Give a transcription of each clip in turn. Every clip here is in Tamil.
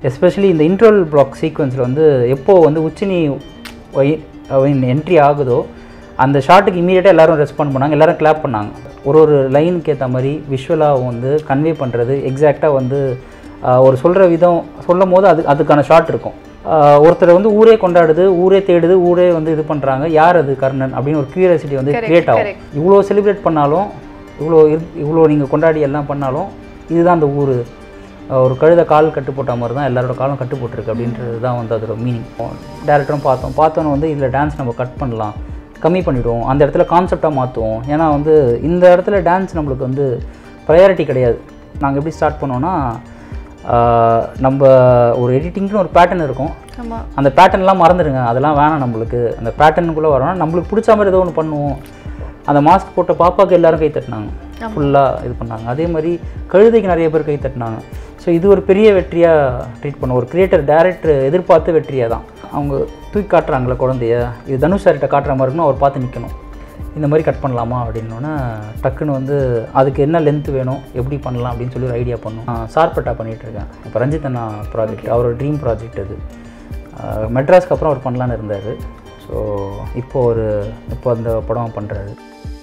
எஸ்பெஷலி இந்த இன்ட்ரோல் பிளாக் சீக்வன்ஸில் வந்து எப்போ வந்து உச்சினி என்ட்ரி ஆகுதோ அந்த ஷாட்டுக்கு இமீடியட்டாக எல்லாரும் ரெஸ்பாண்ட் பண்ணாங்க எல்லாரும் கிளாப் பண்ணாங்க ஒரு ஒரு லைனுக்கு ஏற்ற மாதிரி விஷுவலாக வந்து கன்வே பண்ணுறது எக்ஸாக்டாக வந்து ஆஹ், ஒரு சொல்கிற விதம் சொல்லும் போது அது அதுக்கான ஷாட் இருக்கும் ஆஹ், ஒருத்தர் வந்து ஊரே கொண்டாடுது ஊரே தேடுது ஊரே வந்து இது பண்ணுறாங்க யார் அது கர்ணன் அப்படின்னு ஒரு கியூரியாசிட்டி வந்து Correct, கிரியேட் ஆகும் correct. இவ்வளோ செலிப்ரேட் பண்ணாலும் இவ்வளோ இரு- இவ்வளோ நீங்கள் கொண்டாடி எல்லாம் பண்ணாலும் இதுதான் அந்த ஊர் ஒரு கழுத கால் கட்டு போட்ட மாதிரி தான் எல்லாரோட காலும் கட்டு போட்டிருக்கு அப்படின்றது தான் வந்து அதோட மீனிங் டேரக்டரும் பார்த்தோம் பார்த்தோன்னு வந்து இதில் டான்ஸ் நம்ம கட் பண்ணலாம் கம்மி பண்ணிவிடுவோம் அந்த இடத்துல கான்செப்டாக மாற்றுவோம் ஏன்னா வந்து இந்த இடத்துல டான்ஸ் நம்மளுக்கு வந்து ப்ரையாரிட்டி கிடையாது நாங்கள் எப்படி ஸ்டார்ட் பண்ணோன்னா ஆஹ், நம்ம ஒரு எடிட்டிங்னு ஒரு பேட்டர்ன் இருக்கும் ஆமா அந்த பேட்டர்ன்லாம் மறந்துடுங்க அதெல்லாம் வேணாம் நம்மளுக்கு அந்த பேட்டர்னுக்குள்ளே வரோம்னா நம்மளுக்கு பிடிச்ச மாதிரி ஏதோ ஒன்று பண்ணுவோம் அந்த மாஸ்க் போட்ட பாப்பாவுக்கு எல்லாரும் கை தட்டினாங்க ஃபுல்லாக இது பண்ணாங்க அதே மாதிரி கழுதைக்கு நிறைய பேர் கை தட்டினாங்க ஸோ இது ஒரு பெரிய வெற்றியாக ட்ரீட் பண்ண ஒரு கிரியேட்டர் டேரக்டர் எதிர்பார்த்த வெற்றியாக தான் அவங்க தூக்கி காட்டுறாங்களே குழந்தைய இது தனுஷ் சார்கிட்ட காட்டுற மாதிரி இருக்குன்னா அவர் பார்த்து நிற்கணும் இந்த மாதிரி கட் பண்ணலாமா அப்படின்னோன்னா டக்குன்னு வந்து அதுக்கு என்ன லென்த் வேணும் எப்படி பண்ணலாம் அப்படின்னு சொல்லி ஒரு ஐடியா பண்ணோம் சார்பட்டா பண்ணிகிட்டு இருக்கேன் இப்போ ரஞ்சித் அண்ணா ப்ராஜெக்ட் அவரோட ட்ரீம் ப்ராஜெக்ட் அது ஆஹ் மெட்ராஸ்க்கு அப்புறம் அவர் பண்ணலான்னு இருந்தார் ஸோ இப்போ ஒரு இப்போ அந்த படம் பண்ணுறாரு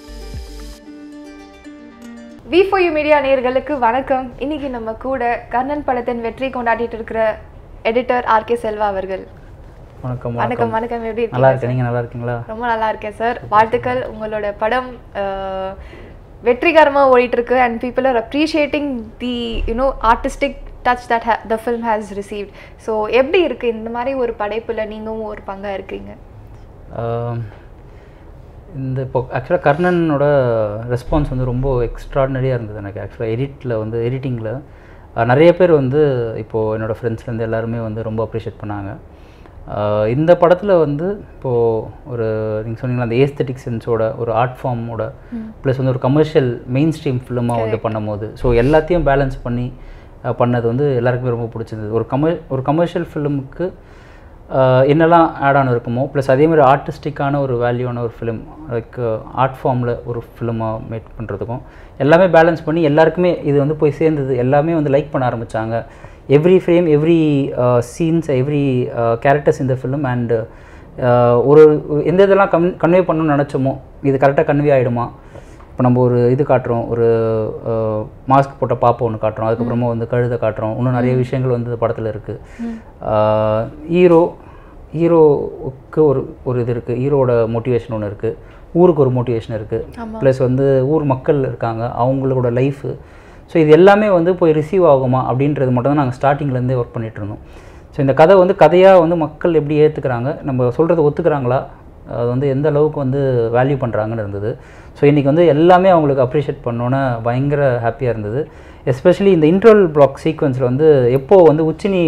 வி ஃபோர் யூ மீடியா நேயர்களுக்கு வணக்கம் இன்னைக்கு நம்ம கூட கர்ணன் படத்தின் வெற்றி கொண்டாடிட்டு இருக்கிற எடிட்டர் ஆர் கே செல்வா அவர்கள் வணக்கம் வணக்கம் வணக்கம் எப்படி நல்லா இருக்கீங்க இருக்கேன் நீங்கள் நல்லா இருக்கீங்களா ரொம்ப நல்லா இருக்கேன் சார் வாழ்த்துக்கள் உங்களோட படம் அஹ், வெற்றிகரமா ஓடிட்டு இருக்கு and people are appreciating the you know artistic touch that the film has received so எப்படி இருக்கு இந்த மாதிரி ஒரு படைப்புல நீங்களும் ஒரு பங்கா இருக்கீங்க ஆஹ் இந்த இப்போ ஆக்சுவலாக கர்ணனோட ரெஸ்பான்ஸ் வந்து ரொம்ப எக்ஸ்ட்ராடினரியாக இருந்தது எனக்கு ஆக்சுவலாக எடிட்டில் வந்து எடிட்டிங்கில் நிறைய பேர் வந்து இப்போது என்னோடய ஃப்ரெண்ட்ஸ்லேருந்து எல்லாருமே வந்து ரொம்ப அப்ரிஷியேட் பண்ணாங்க ஆஹ் இந்த படத்தில் வந்து இப்போது ஒரு நீங்கள் சொன்னீங்களா அந்த ஏஸ்தட்டிக் சென்ஸோட ஒரு ஆர்ட் ஃபார்மோட ப்ளஸ் வந்து ஒரு கமர்ஷியல் மெயின் ஸ்ட்ரீம் ஃபிலிமாக வந்து பண்ணும்போது ஸோ எல்லாத்தையும் பேலன்ஸ் பண்ணி ஆஹ் பண்ணது வந்து எல்லாருக்குமே ரொம்ப பிடிச்சிருந்தது ஒரு கமர் ஒரு கமர்ஷியல் ஃபிலிமுக்கு ஆஹ் என்னெல்லாம் ஆட் ஆன் இருக்குமோ ப்ளஸ் அதே மாதிரி ஆர்டிஸ்டிக்கான ஒரு வேல்யூவான ஒரு ஃபிலிம் லைக் ஆர்ட் ஃபார்மில் ஒரு ஃபிலிமாக மேக் பண்ணுறதுக்கும் எல்லாமே பேலன்ஸ் பண்ணி எல்லாருக்குமே இது வந்து போய் சேர்ந்தது எல்லாமே வந்து லைக் பண்ண ஆரம்பித்தாங்க every frame every scenes every characters இந்த ஃபிலிம் அண்டு ஒரு எந்த இதெல்லாம் கன் கன்வே பண்ணணும்னு நினச்சோமோ இது கரெக்டாக கன்வே ஆகிடுமா இப்போ நம்ம ஒரு இது காட்டுறோம் ஒரு மாஸ்க் போட்ட பாப்பா ஒன்று காட்டுறோம் அதுக்கப்புறமா வந்து கழுதை காட்டுறோம் இன்னும் நிறைய விஷயங்கள் வந்து இந்த படத்தில் இருக்குது ஹீரோ ஹீரோவுக்கு ஒரு ஒரு இது இருக்குது ஹீரோட மோட்டிவேஷன் ஒன்று இருக்குது ஊருக்கு ஒரு மோட்டிவேஷன் இருக்குது ப்ளஸ் வந்து ஊர் மக்கள் இருக்காங்க அவங்களோட லைஃபு ஸோ இது எல்லாமே வந்து போய் ரிசீவ் ஆகுமா அப்படின்றது மட்டும் தான் நாங்கள் ஸ்டார்டிங்லேருந்தே ஒர்க் பண்ணிட்டு இருந்தோம் ஸோ இந்த கதை வந்து கதையாக வந்து மக்கள் எப்படி ஏற்றுக்கிறாங்க நம்ம சொல்கிறத ஒத்துக்கிறாங்களா அது வந்து எந்த அளவுக்கு வந்து வேல்யூ பண்ணுறாங்கன்னு இருந்தது ஸோ இன்றைக்கி வந்து எல்லாமே அவங்களுக்கு அப்ரிஷியேட் பண்ணோன்னே பயங்கர ஹாப்பியாக இருந்தது எஸ்பெஷலி இந்த இன்ட்ரோல் பிளாக் சீக்வன்ஸில் வந்து எப்போ வந்து உச்சினி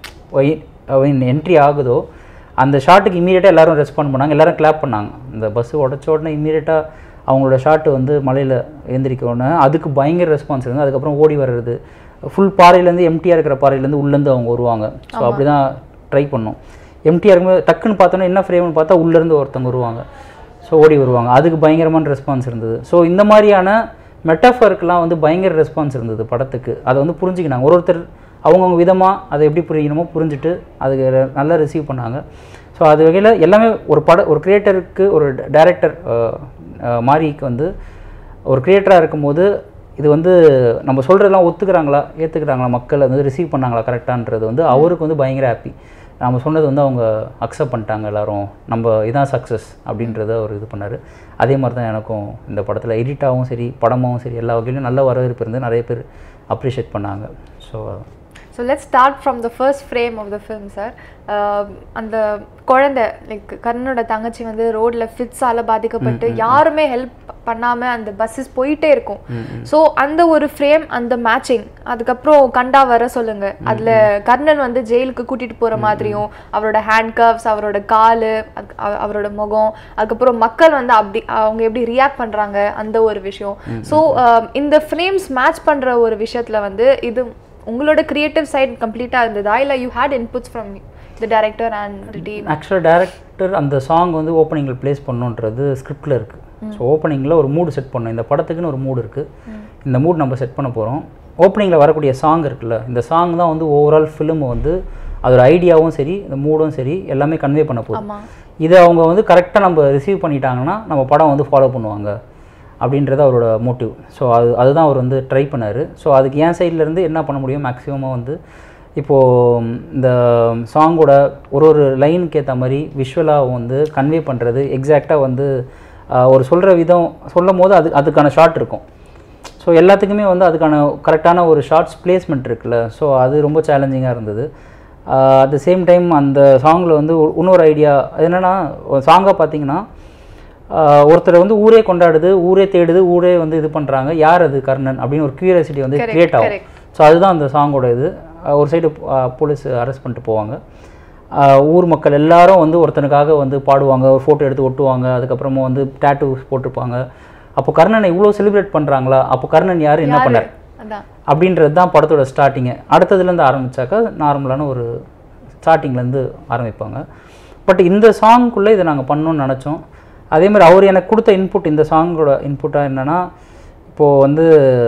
என்ட்ரி ஆகுதோ அந்த ஷாட்டுக்கு இமீடியட்டாக எல்லாரும் ரெஸ்பாண்ட் பண்ணாங்க எல்லாரும் கிளாப் பண்ணாங்க இந்த பஸ்ஸு உடச்ச உடனே இமீடியட்டாக அவங்களோட ஷாட்டு வந்து மலையில் எழுந்திரிக்க உடனே அதுக்கு பயங்கர ரெஸ்பான்ஸ் இருந்தது அதுக்கப்புறம் ஓடி வர்றது ஃபுல் பாறையிலேருந்து எம்டியாக இருக்கிற பாறையிலேருந்து உள்ளேருந்து அவங்க வருவாங்க ஸோ அப்படி தான் ட்ரை பண்ணோம் எம்டியாக இருக்கும்போது டக்குன்னு பார்த்தோன்னா என்ன ஃப்ரேம்னு பார்த்தா உள்ளேருந்து ஒருத்தவங்க வருவாங்க ஸோ ஓடி வருவாங்க அதுக்கு பயங்கரமான ரெஸ்பான்ஸ் இருந்தது ஸோ இந்த மாதிரியான மெட்டாஃபருக்கெலாம் வந்து பயங்கர ரெஸ்பான்ஸ் இருந்தது படத்துக்கு அதை வந்து புரிஞ்சுக்கினாங்க ஒரு ஒருத்தர் அவங்கவுங்க விதமாக அதை எப்படி புரியணுமோ புரிஞ்சுட்டு அதுக்கு re- நல்லா ரிசீவ் பண்ணாங்க ஸோ அது வகையில் எல்லாமே ஒரு பட ஒரு கிரியேட்டருக்கு ஒரு டைரக்டர் மாரிக்கு வந்து ஒரு கிரியேட்டராக இருக்கும்போது இது வந்து நம்ம சொல்கிறதெல்லாம் ஒத்துக்கிறாங்களா ஏற்றுக்கிறாங்களா மக்கள் அது வந்து ரிசீவ் பண்ணாங்களா கரெக்டான்றது வந்து அவருக்கு வந்து பயங்கர ஹாப்பி நம்ம சொன்னது வந்து அவங்க அக்செப்ட் பண்ணிட்டாங்க எல்லாரும் நம்ம இதான் சக்ஸஸ் அப்படின்றத அவர் இது பண்ணார் அதே மாதிரி தான் எனக்கும் இந்த படத்தில் எடிட்டாகவும் சரி படமாகவும் சரி எல்லா வகையிலும் நல்ல வரவேற்பு இருந்து நிறைய பேர் அப்ரிஷியேட் பண்ணாங்க so so let start from the first frame of the film sir அந்த குழந்தை லைக் கர்ணனோட தங்கச்சி வந்து ரோட்ல ஃபிட்ஸால பாதிக்கப்பட்டு யாருமே ஹெல்ப் பண்ணாம அந்த பஸ்ஸஸ் போயிட்டே இருக்கும் ஸோ அந்த ஒரு ஃப்ரேம் அந்த மேட்சிங் அதுக்கப்புறம் கண்டா வர சொல்லுங்க அதுல கர்ணன் வந்து ஜெயிலுக்கு கூட்டிட்டு போற மாதிரியும் அவரோட ஹேண்ட் கவ்ஸ் அவரோட காலு அதுக்கு அவ- அவரோட முகம் அதுக்கப்புறம் மக்கள் வந்து அப்படி அவங்க எப்படி ரியாக்ட் பண்றாங்க அந்த ஒரு விஷயம் ஸோ இந்த ஃப்ரேம்ஸ் மேட்ச் பண்ற ஒரு விஷயத்துல வந்து இது உங்களோட கிரியேட்டிவ் சைட் கம்ப்ளீட்டா இருந்ததா இல்ல you had inputs from the director and the team ஆக்சுவலாக டேரக்டர் அந்த சாங் வந்து ஓப்பனிங்கில் ப்ளேஸ் பண்ணுன்றது ஸ்கிரிப்டில் இருக்குது ஸோ ஓப்பனிங்கில் ஒரு மூடு செட் பண்ணோம் இந்த படத்துக்குன்னு ஒரு மூடு இருக்குது இந்த மூட் நம்ம செட் பண்ண போகிறோம் ஓப்பனிங்கில் வரக்கூடிய சாங் இருக்குல்ல இந்த சாங் தான் வந்து ஓவரால் ஃபிலிம் வந்து அதோட ஐடியாவும் சரி இந்த மூடும் சரி எல்லாமே கன்வே பண்ண போகுது ஆமா இதை அவங்க வந்து கரெக்டாக நம்ம ரிசீவ் பண்ணிட்டாங்கன்னா நம்ம படம் வந்து ஃபாலோ பண்ணுவாங்க அப்படின்றது அவரோட மோட்டிவ் ஸோ அது அதுதான் அவர் வந்து ட்ரை பண்ணார் ஸோ அதுக்கு என் சைட்லேருந்து என்ன பண்ண முடியும் மேக்ஸிமமாக வந்து இப்போது இந்த சாங்கோட ஒரு ஒரு லைனுக்கு ஏற்ற மாதிரி விஷுவலாக வந்து கன்வே பண்ணுறது எக்ஸாக்டாக வந்து ஆஹ், ஒரு சொல்கிற விதம் சொல்லும் போது அது அதுக்கான ஷாட் இருக்கும் ஸோ எல்லாத்துக்குமே வந்து அதுக்கான கரெக்டான ஒரு ஷார்ட்ஸ் பிளேஸ்மெண்ட் இருக்குல்ல ஸோ அது ரொம்ப சேலஞ்சிங்காக இருந்தது அட் த சேம் டைம் அந்த சாங்கில் வந்து ஒரு- இன்னொரு ஐடியா என்னென்னா சாங்காக பார்த்தீங்கன்னா ஆஹ் ஒருத்தரை வந்து ஊரே கொண்டாடுது ஊரே தேடுது ஊரே வந்து இது பண்ணுறாங்க யார் அது கர்ணன் அப்படின்னு ஒரு கியூரியாசிட்டி வந்து Correct, கிரியேட் ஆகும் correct. ஸோ அதுதான் அந்த சாங்கோட இது ஆஹ் ஒரு சைடு போலீஸ் அரெஸ்ட் பண்ணிட்டு போவாங்க ஆஹ் ஊர் மக்கள் எல்லாரும் வந்து ஒருத்தனுக்காக வந்து பாடுவாங்க ஒரு ஃபோட்டோ எடுத்து ஒட்டுவாங்க அதுக்கப்புறமா வந்து டேட்டூஸ் போட்டிருப்பாங்க அப்போ கர்ணனை இவ்வளோ செலிப்ரேட் பண்ணுறாங்களா அப்போ கர்ணன் யார் என்ன பண்ணார் அதான் அப்படின்றது தான் படத்தோட ஸ்டார்டிங்கு அடுத்ததுலேருந்து ஆரம்பிச்சாக்கா நார்மலான ஒரு ஸ்டார்டிங்லேருந்து ஆரம்பிப்பாங்க பட் இந்த சாங்குள்ளே இதை நாங்கள் பண்ணணும்னு நினச்சோம் அதே மாதிரி அவர் எனக்கு கொடுத்த இன்புட் இந்த சாங்கோட இன்புட்டாக என்னென்னா இப்போது வந்து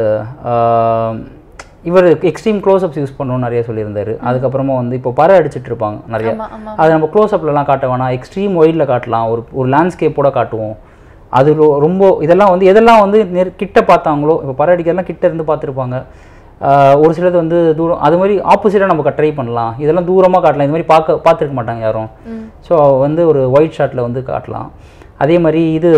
ஆஹ், இவர் எக்ஸ்ட்ரீம் க்ளோஸ்அப்ஸ் யூஸ் பண்ணணும்னு நிறைய சொல்லியிருந்தாரு அதுக்கப்புறமா வந்து இப்போ பற அடிச்சிட்டு இருப்பாங்க நிறைய ஆமா ஆமா அது நம்ம க்ளோஸ்அப்லலாம் காட்ட வேணாம் எக்ஸ்ட்ரீம் ஒயிடில் காட்டலாம் ஒரு ஒரு லேண்ட்ஸ்கேப்போட காட்டுவோம் அது ரொ- ரொம்ப இதெல்லாம் வந்து எதெல்லாம் வந்து நெரு கிட்ட பார்த்தாங்களோ இப்போ பரடிக்கிறதுலாம் கிட்ட இருந்து பார்த்துருப்பாங்க ஆஹ் ஒரு சிலது வந்து தூரம் அது மாதிரி ஆப்போசிட்டாக நம்ம ட்ரை பண்ணலாம் இதெல்லாம் தூரமாக காட்டலாம் இது மாதிரி பார்க்க பார்த்துருக்க மாட்டாங்க யாரும் ம். ஸோ வந்து ஒரு ஒயிட் ஷாட்டில் வந்து காட்டலாம் அதே மாதிரி இது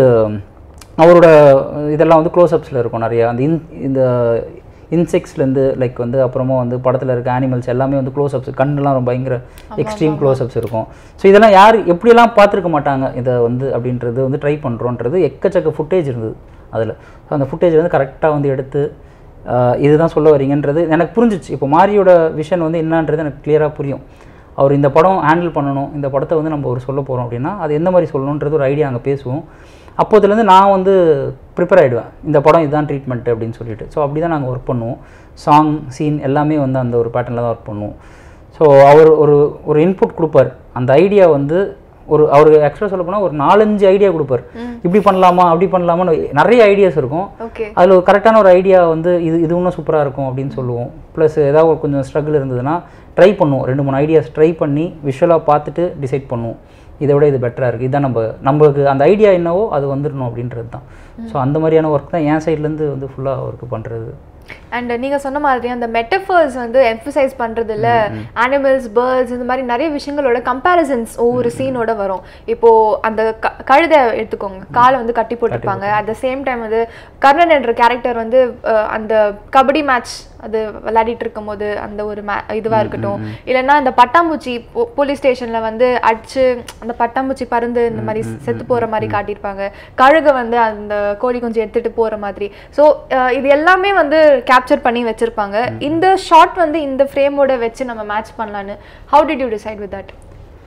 அவரோட இதெல்லாம் வந்து க்ளோஸ்அப்ஸில் இருக்கும் நிறைய அந்த இன் இந்த இன்செக்ட்ஸ்லேருந்து லைக் வந்து அப்புறமா வந்து படத்தில் இருக்க அனிமல்ஸ் எல்லாமே வந்து க்ளோஸ்அப்ஸ் கண்ணுலாம் ரொம்ப பயங்கர எக்ஸ்ட்ரீம் க்ளோஸ்அப்ஸ் இருக்கும் ஸோ இதெல்லாம் யார் எப்படியெல்லாம் பார்த்துருக்க மாட்டாங்க இதை வந்து அப்படின்றது வந்து ட்ரை பண்ணுறோன்றது எக்கச்சக்க ஃபுட்டேஜ் இருந்தது அதில் ஸோ அந்த ஃபுட்டேஜ் வந்து கரெக்டாக வந்து எடுத்து ஆஹ் இதுதான் சொல்ல வரீங்கன்றது எனக்கு புரிஞ்சிச்சு இப்போ மாரியோட விஷன் வந்து என்னன்றது எனக்கு கிளியராக புரியும் அவர் இந்த படம் ஹேண்டில் பண்ணணும் இந்த படத்தை வந்து நம்ம ஒரு சொல்ல போகிறோம் அப்படின்னா அது எந்த மாதிரி சொல்லணுன்றது ஒரு ஐடியா அங்கே பேசுவோம் அப்போதுலேருந்து நான் வந்து ப்ரிப்பேர் ஆகிடுவேன் இந்த படம் இதுதான் ட்ரீட்மெண்ட் அப்படின்னு சொல்லிட்டு ஸோ அப்படி தான் நாங்கள் ஒர்க் பண்ணுவோம் சாங் சீன் எல்லாமே வந்து அந்த ஒரு பேட்டர்னில் தான் ஒர்க் பண்ணுவோம் ஸோ அவர் ஒரு ஒரு இன்புட் கொடுப்பார் அந்த ஐடியா வந்து ஒரு அவர் ஆக்சுவலாக சொல்ல போனால் ஒரு நாலஞ்சு ஐடியா கொடுப்பார் இப்படி பண்ணலாமா அப்படி பண்ணலாமான்னு நிறைய ஐடியாஸ் இருக்கும் ஓகே அதில் ஒரு கரெக்டான ஒரு ஐடியா வந்து இது இது இன்னும் சூப்பராக இருக்கும் அப்படின்னு சொல்லுவோம் ப்ளஸ் ஏதாவது ஒரு கொஞ்சம் ஸ்ட்ரகிள் இருந்ததுன்னா ட்ரை பண்ணுவோம் ரெண்டு மூணு ஐடியாஸ் ட்ரை பண்ணி விஷுவலாக பார்த்துட்டு டிசைட் பண்ணுவோம் இதை விட இது பெட்டராக இருக்குது இதுதான் நம்ம நம்மளுக்கு அந்த ஐடியா என்னவோ அது வந்துடணும் அப்படின்றது தான் ஸோ அந்த மாதிரியான ஒர்க் தான் என் சைட்லேருந்து வந்து ஃபுல்லாக ஒர்க் பண்ணுறது அண்ட் நீங்க சொன்ன மாதிரி அந்த மெட்டஃபர்ஸ் வந்து எம்ஃபசைஸ் பண்றது இல்ல அனிமல்ஸ் பேர்ட்ஸ் இந்த மாதிரி நிறைய விஷயங்களோட கம்பேரிசன்ஸ் ஒவ்வொரு சீனோட வரும் இப்போ அந்த க- கழுதை எடுத்துக்கோங்க காலை வந்து கட்டி போட்டிருப்பாங்க அட் த சேம் டைம் வந்து கர்ணன் என்ற கேரக்டர் வந்து அஹ், அந்த கபடி மேட்ச் அது விளையாடிட்டு இருக்கும்போது அந்த ஒரு மே இதுவா இருக்கட்டும் இல்லைன்னா அந்த பட்டாம்பூச்சி போலீஸ் ஸ்டேஷன்ல வந்து அடிச்சு அந்த பட்டாம்பூச்சி பருந்து இந்த மாதிரி செத்து போற மாதிரி காட்டியிருப்பாங்க கழுகு வந்து அந்த கோழி குஞ்சு எடுத்துட்டு போற மாதிரி ஸோ இது எல்லாமே வந்து கேப்சர் பண்ணி வச்சிருப்பாங்க இந்த ஷாட் வந்து இந்த ஃப்ரேமோட வச்சு நம்ம மேட்ச் பண்ணலான்னு how did you decide with that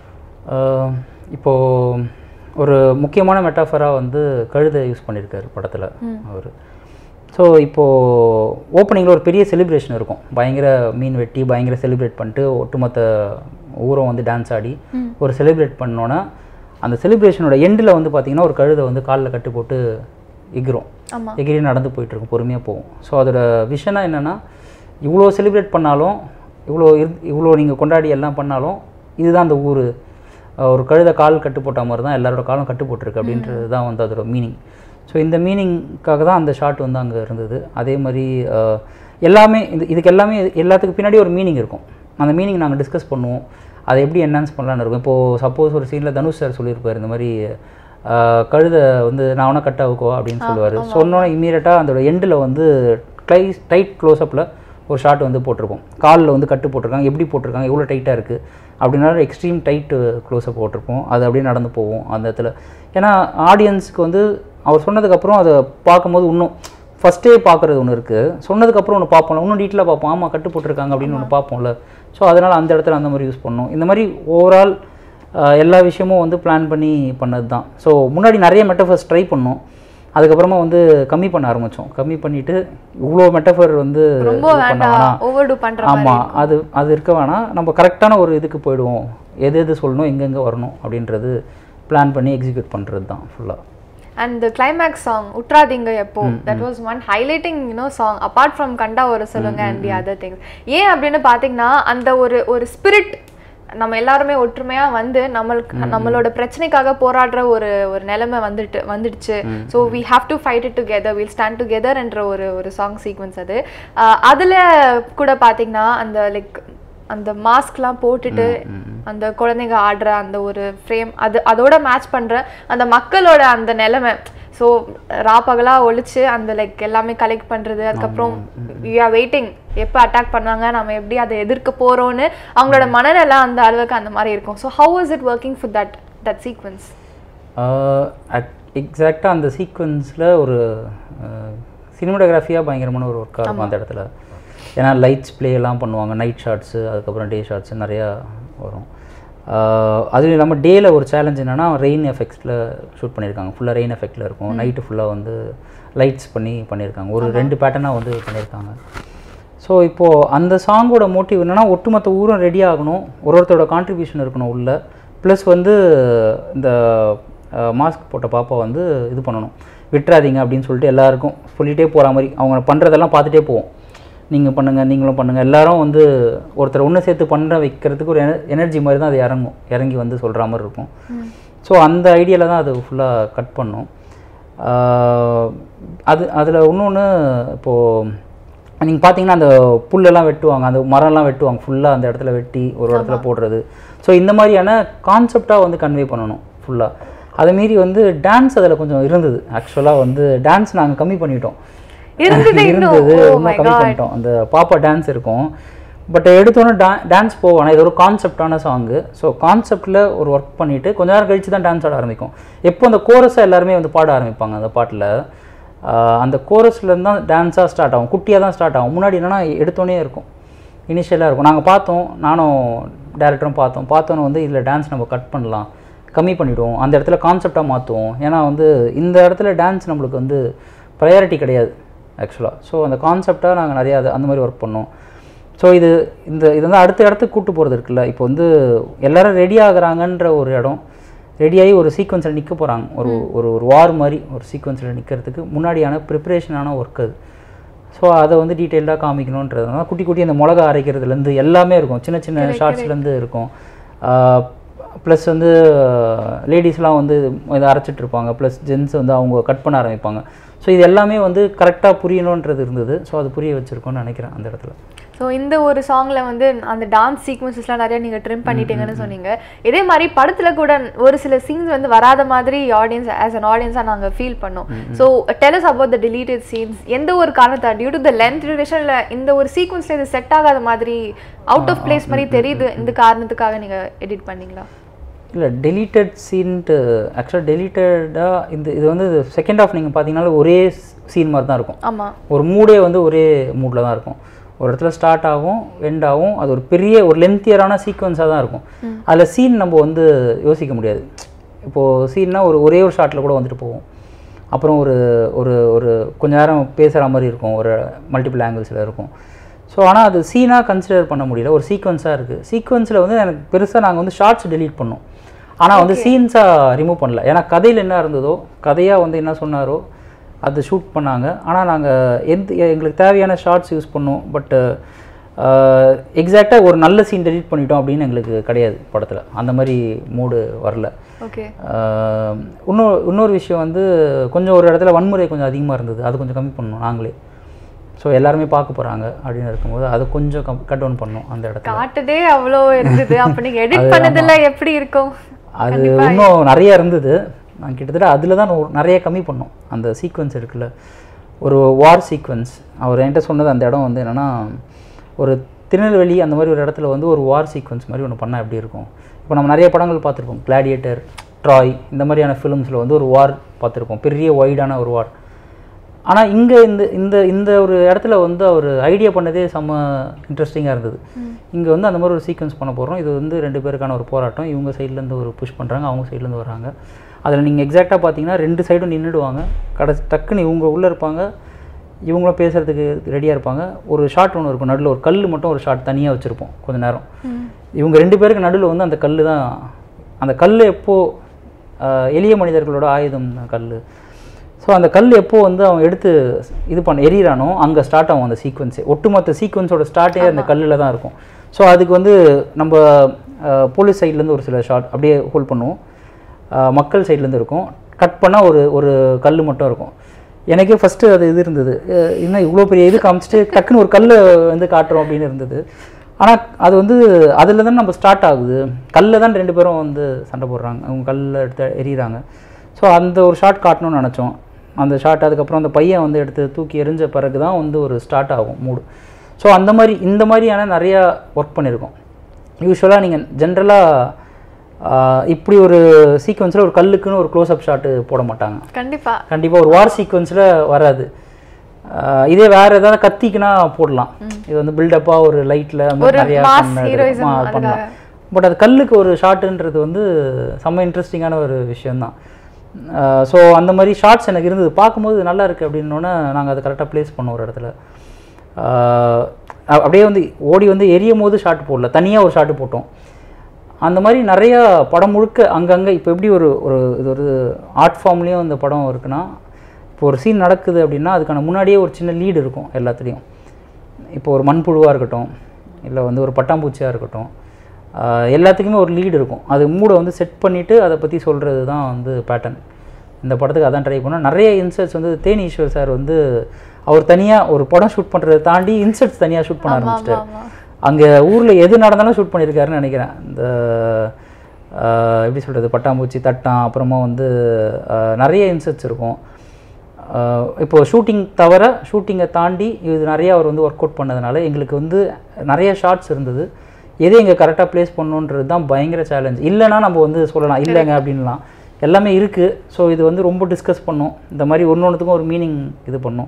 ah இப்போ ஒரு முக்கியமான மெட்டாஃபராக வந்து கழுதை யூஸ் பண்ணியிருக்காரு படத்தில் அவர் ஸோ இப்போது ஓப்பனிங்கில் ஒரு பெரிய செலிப்ரேஷன் இருக்கும் பயங்கர மீன் வெட்டி பயங்கர செலிப்ரேட் பண்ணிட்டு ஒட்டுமொத்த ஊரம் வந்து டான்ஸ் ஆடி ஒரு செலிப்ரேட் பண்ணோன்னா அந்த செலிப்ரேஷனோட எண்டில் வந்து பார்த்திங்கன்னா ஒரு கழுதை வந்து காலில் கட்டு போட்டு எகிரும் ஆமா எகிரி நடந்து போயிட்டுருக்கும் பொறுமையாக போகும் ஸோ அதோட விஷனாக என்னென்னா இவ்வளோ செலிப்ரேட் பண்ணாலும் இவ்வளோ இரு இவ்வளோ நீங்கள் கொண்டாடி எல்லாம் பண்ணாலும் இதுதான் அந்த ஊர் ஒரு கழுதை கால் கட்டு போட்ட மாதிரி தான் எல்லாரோட காலும் கட்டு போட்டிருக்கு அப்படின்றது தான் வந்து அதோட மீனிங் ஸோ இந்த மீனிங்காக தான் அந்த ஷாட் வந்து அங்கே இருந்தது அதே மாதிரி அஹ், எல்லாமே இது இதுக்கு எல்லாமே எல்லாத்துக்கு பின்னாடி ஒரு மீனிங் இருக்கும் அந்த மீனிங் நாங்கள் டிஸ்கஸ் பண்ணுவோம் அதை எப்படி என்ஹான்ஸ் பண்ணலான்னு இருக்கும் இப்போது சப்போஸ் ஒரு சீனில் தனுஷ் சார் சொல்லியிருப்பார் இந்த மாதிரி ஆஹ், கழுதை வந்து நான் வேணா கட் ஆகுக்கோ அப்படின்னு சொல்லுவார் சொன்னோன்னே இம்மீடியட்டாக அதோட எண்டில் வந்து க்ளை டைட் க்ளோஸ்அப்பில் ஒரு ஷாட் வந்து போட்டிருப்போம் காலில் வந்து கட்டு போட்டிருக்காங்க எப்படி போட்டிருக்காங்க எவ்வளோ டைட்டாக இருக்குது அப்படின்னா எக்ஸ்ட்ரீம் டைட்டு க்ளோஸ்அப் போட்டிருப்போம் அது அப்படியே நடந்து போகும் அந்த இடத்துல ஏன்னா ஆடியன்ஸுக்கு வந்து அவர் சொன்னதுக்கப்புறம் அதை பார்க்கும்போது இன்னும் ஃபஸ்ட்டே பார்க்குறது ஒன்று இருக்குது சொன்னதுக்கப்புறம் ஒன்று பார்ப்போம்ல இன்னும் டீட்டெயிலாக பார்ப்போம் ஆமாம் கட்டு போட்டிருக்காங்க அப்படின்னு ஒன்று பார்ப்போம்ல ஸோ அதனால் அந்த இடத்துல அந்த மாதிரி யூஸ் பண்ணோம் இந்த மாதிரி ஓவரால் எல்லா விஷயமும் வந்து பிளான் பண்ணி பண்ணது தான் ஸோ முன்னாடி நிறைய மெட்டஃபர்ஸ் ட்ரை பண்ணோம் அதுக்கப்புறமா வந்து கம்மி பண்ண ஆரம்பித்தோம் கம்மி பண்ணிவிட்டு இவ்வளோ மெட்டஃபர் வந்து ரொம்ப இது பண்ண வேண்டாம் வேணாம் ஓவர் டூ பண்ற மாதிரி ஆமாம் அது அது இருக்க வேணாம் நம்ம கரெக்டான ஒரு இதுக்கு போயிடுவோம் எது எது சொல்லணும் எங்கெங்கே வரணும் அப்படின்றது பிளான் பண்ணி எக்ஸிக்யூட் பண்ணுறது தான் ஃபுல்லாக அண்ட் த கிளைமேக்ஸ் சாங் உட்ராதீங்க எப்போ that was one highlighting you know song apart from கண்டா ஒரு சொல்லுங்க அண்ட் தி அதர் திங்ஸ் ஏன் அப்படின்னு பார்த்தீங்கன்னா அந்த ஒரு ஒரு ஸ்பிரிட் நம்ம எல்லாருமே ஒற்றுமையா வந்து நம்மளுக்கு நம்மளோட பிரச்சனைக்காக போராடுற ஒரு ஒரு நிலைமை வந்துட்டு வந்துடுச்சு so we have to fight it together will stand together என்ற ஒரு ஒரு சாங் சீக்வன்ஸ் அது ஆஹ் அதுல கூட பாத்தீங்கன்னா அந்த லைக் அந்த மாஸ்க்லாம் போட்டுட்டு அந்த குழந்தைங்க ஆடுற அந்த ஒரு ஃப்ரேம் அது அதோட மேட்ச் பண்ற அந்த மக்களோட அந்த நிலைமை ஸோ ராப்பகலா ஒழிச்சு அந்த லைக் எல்லாமே கலெக்ட் பண்றது அதுக்கப்புறம் வி ஆர் வெயிட்டிங் எப்போ அட்டாக் பண்ணுவாங்க நம்ம எப்படி அதை எதிர்க்க போறோம்னு அவங்களோட மனநிலை அந்த அளவுக்கு அந்த மாதிரி இருக்கும் so how is it working for that that sequence எக்ஸாக்டாக அந்த சீக்வன்ஸில் ஒரு சினிமோட்டோகிராஃபியாக பயங்கரமான ஒரு ஒர்க்காக இருக்கும் அந்த இடத்துல ஏன்னா லைட்ஸ் ப்ளே எல்லாம் பண்ணுவாங்க நைட் ஷாட்ஸு அதுக்கப்புறம் டே ஷாட்ஸு நிறையா வரும் ஆஹ் அதுவும் இல்லாமல் டேயில் ஒரு சேலஞ்ச் என்னென்னா ரெயின் எஃபெக்ட்ஸில் ஷூட் பண்ணியிருக்காங்க ஃபுல்லாக ரெயின் எஃபெக்டில் இருக்கும் நைட்டு ஃபுல்லாக வந்து லைட்ஸ் பண்ணி பண்ணியிருக்காங்க ஒரு ரெண்டு பேட்டர்னாக வந்து பண்ணியிருக்காங்க ஸோ இப்போது அந்த சாங்கோட மோட்டிவ் என்னென்னா ஒட்டுமொத்த ஊரும் ரெடி ஆகணும் ஒரு ஒருத்தரோட கான்ட்ரிபியூஷன் இருக்கணும் உள்ள ப்ளஸ் வந்து இந்த மாஸ்க் போட்ட பாப்பா வந்து இது பண்ணணும் விட்டுறாதீங்க அப்படின்னு சொல்லிட்டு எல்லாருக்கும் சொல்லிகிட்டே போகிற மாதிரி அவங்க பண்ணுறதெல்லாம் பார்த்துட்டே போவோம் நீங்கள் பண்ணுங்கள் நீங்களும் பண்ணுங்கள் எல்லாரும் வந்து ஒருத்தர் ஒன்று சேர்த்து பண்ண வைக்கிறதுக்கு ஒரு எனர்ஜி மாதிரி தான் அது இறங்கும் இறங்கி வந்து சொல்கிற மாதிரி இருக்கும் ஸோ அந்த ஐடியாவில் தான் அது ஃபுல்லாக கட் பண்ணோம் ஆஹ் அது அதில் இன்னொன்று இப்போது நீங்கள் பார்த்தீங்கன்னா அந்த புல்லெல்லாம் வெட்டுவாங்க அந்த மரம்லாம் வெட்டுவாங்க ஃபுல்லாக அந்த இடத்துல வெட்டி ஒரு இடத்துல போடுறது ஸோ இந்த மாதிரியான கான்செப்டாக வந்து கன்வே பண்ணணும் ஃபுல்லாக அதேமாரி வந்து டான்ஸ் அதில் கொஞ்சம் இருந்தது ஆக்சுவலாக வந்து டான்ஸ் நாங்கள் கம்மி பண்ணிட்டோம் இருந்தது இன்னும். இருந்தது Oh ரொம்ப my கம்மி God. பண்ணிட்டோம் அந்த பாப்பா டான்ஸ் இருக்கும் பட் எடுத்தோன்னே டா டான்ஸ் போவோம் இது ஒரு கான்செப்டான சாங்கு ஸோ கான்செப்டில் ஒரு ஒர்க் பண்ணிவிட்டு கொஞ்ச நேரம் கழிச்சு தான் டான்ஸ் ஆட ஆரம்பிக்கும் எப்போ அந்த கோரஸை எல்லாருமே வந்து பாட ஆரம்பிப்பாங்க அந்த பாட்டில் அந்த கோரஸ்லேருந்து தான் டான்ஸாக ஸ்டார்ட் ஆகும் குட்டியாக தான் ஸ்டார்ட் ஆகும் முன்னாடி என்னன்னா எடுத்தோன்னே இருக்கும் இனிஷியலாக இருக்கும் நாங்கள் பார்த்தோம் நானும் டேரக்டரும் பார்த்தோம் பார்த்தோன்னே வந்து இதில் டான்ஸ் நம்ம கட் பண்ணலாம் கம்மி பண்ணிவிடுவோம் அந்த இடத்துல கான்செப்டாக மாற்றுவோம் ஏன்னா வந்து இந்த இடத்துல டான்ஸ் நம்மளுக்கு வந்து ப்ரையாரிட்டி கிடையாது ஆக்சுவலாக ஸோ அந்த கான்செப்டாக நாங்கள் நிறையா அது அந்த மாதிரி ஒர்க் பண்ணோம் ஸோ இது இந்த இது வந்து அடுத்த இடத்துக்கு கூட்டு போகிறது இருக்குல்ல இப்போ வந்து எல்லாரும் ரெடி ஆகுறாங்கன்ற ஒரு இடம் ரெடியாகி ஒரு சீக்வன்ஸில் நிற்க போகிறாங்க ஒரு ஒரு ஒரு வார் மாதிரி ஒரு சீக்வன்ஸில் நிற்கிறதுக்கு முன்னாடியான ப்ரிப்பரேஷனான ஒர்க் அது ஸோ அதை வந்து டீட்டெயில்டாக காமிக்கணுன்றதுனால குட்டி குட்டி அந்த மிளகா அரைக்கிறதுலேருந்து எல்லாமே இருக்கும் சின்ன சின்ன ஷார்ட்ஸ்லேருந்து இருக்கும் ப்ளஸ் வந்து லேடிஸ்லாம் வந்து இதை அரைச்சிட்டு இருப்பாங்க ப்ளஸ் ஜென்ஸ் வந்து அவங்க கட் பண்ண ஆரம்பிப்பாங்க ஸோ இது எல்லாமே வந்து கரெக்டாக புரியணுன்றது இருந்தது ஸோ அது புரிய வச்சுருக்கோன்னு நினைக்கிறேன் அந்த இடத்துல ஸோ இந்த ஒரு சாங்ல வந்து அந்த டான்ஸ் சீக்வன்சஸ்லாம் நிறைய நீங்க ட்ரிம் பண்ணிட்டீங்கன்னு சொன்னீங்க இதே மாதிரி படத்துல கூட ஒரு சில சீன்ஸ் வந்து வராத மாதிரி ஆடியன்ஸ் ஆஸ் அன் ஆடியன்ஸாக நாங்க ஃபீல் பண்ணோம் so tell us about the deleted scenes எந்த ஒரு காரணத்தா டியூ டு த லென்த் டியூரேஷன்ல இந்த ஒரு சீக்வன்ஸ்ல இது செட் ஆகாத மாதிரி அவுட் ஆஃப் பிளேஸ் மாதிரி தெரியுது இந்த காரணத்துக்காக நீங்க எடிட் பண்ணீங்களா இல்லை டெலீட்டட் சீன்ட்டு ஆக்சுவலாக டெலீட்டடாக இந்த இது வந்து செகண்ட் ஹாஃப் நீங்கள் பார்த்தீங்கன்னா ஒரே சீன் மாதிரி தான் இருக்கும் ஆமா ஒரு மூடே வந்து ஒரே மூடில் தான் இருக்கும் ஒரு இடத்துல ஸ்டார்ட் ஆகும் எண்ட் ஆகும் அது ஒரு பெரிய ஒரு லென்த்தியரான சீக்வன்ஸாக தான் இருக்கும் அதில் சீன் நம்ம வந்து யோசிக்க முடியாது இப்போது சீன்னா ஒரு ஒரே ஒரு ஷாட்டில் கூட வந்துட்டு போவோம் அப்புறம் ஒரு ஒரு ஒரு கொஞ்ச நேரம் பேசுகிற மாதிரி இருக்கும் ஒரு மல்டிபிள் ஆங்கிள்ஸில் இருக்கும் ஸோ ஆனால் அது சீனாக கன்சிடர் பண்ண முடியல ஒரு சீக்வன்ஸாக இருக்குது சீக்வன்ஸில் வந்து எனக்கு பெருசாக நாங்கள் வந்து ஷார்ட்ஸ் delete பண்ணோம் ஆனால் வந்து சீன்ஸாக ரிமூவ் பண்ணல ஏன்னா கதையில் என்ன இருந்ததோ கதையாக வந்து என்ன சொன்னாரோ அது ஷூட் பண்ணாங்க ஆனால் நாங்கள் எந்த எங்களுக்கு தேவையான ஷார்ட்ஸ் யூஸ் பண்ணோம் பட்டு எக்ஸாக்டாக ஒரு நல்ல சீன் delete பண்ணிட்டோம் அப்படின்னு எங்களுக்கு கிடையாது படத்தில் அந்த மாதிரி மூடு வரல ஓகே ஆஹ் இன்னொரு இன்னொரு விஷயம் வந்து கொஞ்சம் ஒரு இடத்துல வன்முறை கொஞ்சம் அதிகமாக இருந்தது அது கொஞ்சம் கம்மி பண்ணோம் நாங்களே ஸோ எல்லாருமே பார்க்க போகிறாங்க அப்படின்னு இருக்கும்போது அது கொஞ்சம் கம் கட் டவுன் பண்ணோம் அந்த இடத்துல காட்டுதே அவ்வளோ இருந்தது அப்ப நீங்க எடிட் பண்ணதுல எப்படி இருக்கும் அது இன்னும் நிறைய இருந்தது நான் கிட்டத்தட்ட அதில் தான் நான் நிறைய கம்மி பண்ணோம் அந்த சீக்வன்ஸ் இருக்குல்ல ஒரு வார் சீக்வன்ஸ் அவர் என்கிட்ட சொன்னது அந்த இடம் வந்து என்னென்னா ஒரு திருநெல்வேலி அந்த மாதிரி ஒரு இடத்துல வந்து ஒரு வார் சீக்வன்ஸ் மாதிரி ஒன்று பண்ணால் எப்படி இருக்கும் இப்போ நம்ம நிறைய படங்கள் பார்த்துருப்போம் கிளாடியேட்டர் ட்ராய் இந்த மாதிரியான ஃபிலிம்ஸில் வந்து ஒரு வார் பார்த்துருப்போம் பெரிய ஒய்டான ஒரு வார் ஆனால் இங்கே இந்த இந்த இந்த ஒரு இடத்துல வந்து அவர் ஐடியா பண்ணதே செம்ம இன்ட்ரெஸ்டிங்காக இருந்தது இங்கே வந்து அந்த மாதிரி ஒரு சீக்வன்ஸ் பண்ண போகிறோம் இது வந்து ரெண்டு பேருக்கான ஒரு போராட்டம் இவங்க சைட்லேருந்து ஒரு புஷ் பண்ணுறாங்க அவங்க சைட்லேருந்து வராங்க அதில் நீங்கள் எக்ஸாக்டாக பார்த்தீங்கன்னா ரெண்டு சைடும் நின்றுடுவாங்க கடைசி டக்குன்னு இவங்க உள்ளே இருப்பாங்க இவங்களும் பேசுகிறதுக்கு ரெடியாக இருப்பாங்க ஒரு ஷாட் ஒன்று இருக்கும் நடுவில் ஒரு கல் மட்டும் ஒரு ஷாட் தனியாக வச்சுருப்போம் கொஞ்ச நேரம் இவங்க ரெண்டு பேருக்கு நடுவில் வந்து அந்த கல் தான் அந்த கல் எப்போ ஆஹ் எளிய மனிதர்களோட ஆயுதம் கல் ஸோ அந்த கல் எப்போ வந்து அவன் எடுத்து இது பண்ண எரியறானோ அங்கே ஸ்டார்ட் ஆகும் அந்த சீக்வன்ஸே ஒட்டுமொத்த சீக்வன்ஸோட ஸ்டார்ட்டே அந்த கல்லில் தான் இருக்கும் ஸோ அதுக்கு வந்து நம்ம போலீஸ் சைட்லேருந்து ஒரு சில ஷாட் அப்படியே ஹோல்ட் பண்ணுவோம் ஆஹ் மக்கள் சைட்லேருந்து இருக்கும் கட் பண்ணால் ஒரு ஒரு கல் மட்டும் இருக்கும் எனக்கே ஃபஸ்ட்டு அது இது இருந்தது அஹ் இன்னும் இவ்வளோ பெரிய இது காமிச்சிட்டு டக்குன்னு ஒரு கல் வந்து காட்டுறோம் அப்படின்னு இருந்தது ஆனால் அது வந்து அதில் தான் நம்ம ஸ்டார்ட் ஆகுது கல்லில் தான் ரெண்டு பேரும் வந்து சண்டை போடுறாங்க அவங்க கல்லில் எடுத்து எறிகிறாங்க ஸோ அந்த ஒரு ஷாட் காட்டணும்னு நினச்சோம் அந்த ஷாட் அதுக்கப்புறம் அந்த பையன் வந்து எடுத்து தூக்கி எறிஞ்ச பிறகு தான் வந்து ஒரு ஸ்டார்ட் ஆகும் மூடு ஸோ அந்த மாதிரி இந்த மாதிரியான நிறையா ஒர்க் பண்ணியிருக்கோம் யூஸ்வலாக நீங்கள் ஜென்ரலாக இப்படி ஒரு சீக்வன்ஸில் ஒரு கல்லுக்குன்னு ஒரு க்ளோஸ்அப் ஷாட்டு போட மாட்டாங்க கண்டிப்பா கண்டிப்பாக ஒரு வார் சீக்வன்ஸில் வராது ஆஹ் இதே வேற ஏதாவது கத்திக்குனா போடலாம் இது வந்து பில்டப்பாக ஒரு லைட்டில் ஒரு நிறையா mass பண்ணது. heroism ஆ, அதுக்காக. பண்ணலாம் பட் அது கல்லுக்கு ஒரு ஷாட்டுன்றது வந்து செம்ம இன்ட்ரெஸ்டிங்கான ஒரு விஷயம்தான் ஸோ அந்த மாதிரி ஷார்ட்ஸ் எனக்கு இருந்தது பார்க்கும்போது நல்லா இருக்குது அப்படின்னோடனே நாங்கள் அதை கரெக்டாக ப்ளேஸ் பண்ணோம் ஒரு இடத்துல ஆஹ் அ- அப்படியே வந்து ஓடி வந்து எரியும் போது ஷாட் போடல தனியாக ஒரு ஷாட்டு போட்டோம் அந்த மாதிரி நிறையா படம் முழுக்க அங்கங்கே இப்போ எப்படி ஒரு ஒரு இது ஒரு ஆர்ட் ஃபார்ம்லேயும் இந்த படம் இருக்குன்னா இப்போ ஒரு சீன் நடக்குது அப்படின்னா அதுக்கான முன்னாடியே ஒரு சின்ன லீடு இருக்கும் எல்லாத்துலேயும் இப்போ ஒரு மண்புழுவாக இருக்கட்டும் இல்லை வந்து ஒரு பட்டாம்பூச்சியாக இருக்கட்டும் ஆஹ் எல்லாத்துக்குமே ஒரு லீடு இருக்கும் அது மூடை வந்து செட் பண்ணிவிட்டு அதை பற்றி சொல்கிறது தான் வந்து பேட்டர்ன் இந்த படத்துக்கு அதான் ட்ரை பண்ணோம் நிறைய இன்சர்ட்ஸ் வந்து தேனி ஈஸ்வர் சார் வந்து அவர் தனியாக ஒரு படம் ஷூட் பண்ணுறதை தாண்டி இன்சர்ட்ஸ் தனியாக ஷூட் பண்ண ஆரம்பிச்சிட்டார் ஆமா. அங்கே ஊரில் எது நடந்தாலும் ஷூட் பண்ணியிருக்காருன்னு நினைக்கிறேன் இந்த ஆஹ், எப்படி சொல்கிறது பட்டாம்பூச்சி தட்டான் அப்புறமா வந்து ஆஹ், நிறைய இன்செட்ஸ் இருக்கும் ஆஹ், இப்போ ஷூட்டிங் தவிர ஷூட்டிங்கை தாண்டி இது நிறைய அவர் வந்து ஒர்க் அவுட் பண்ணதுனால எங்களுக்கு வந்து நிறைய ஷார்ட்ஸ் இருந்தது எதை இங்கே கரெக்டாக ப்ளேஸ் பண்ணணுன்றது தான் பயங்கர சேலஞ்ச் இல்லைன்னா நம்ம வந்து சொல்லலாம் இல்லைங்க அப்படின்லாம் எல்லாமே இருக்குது ஸோ இது வந்து ரொம்ப டிஸ்கஸ் பண்ணோம் இந்த மாதிரி ஒன்று ஒன்றுத்துக்கும் ஒரு மீனிங் இது பண்ணோம்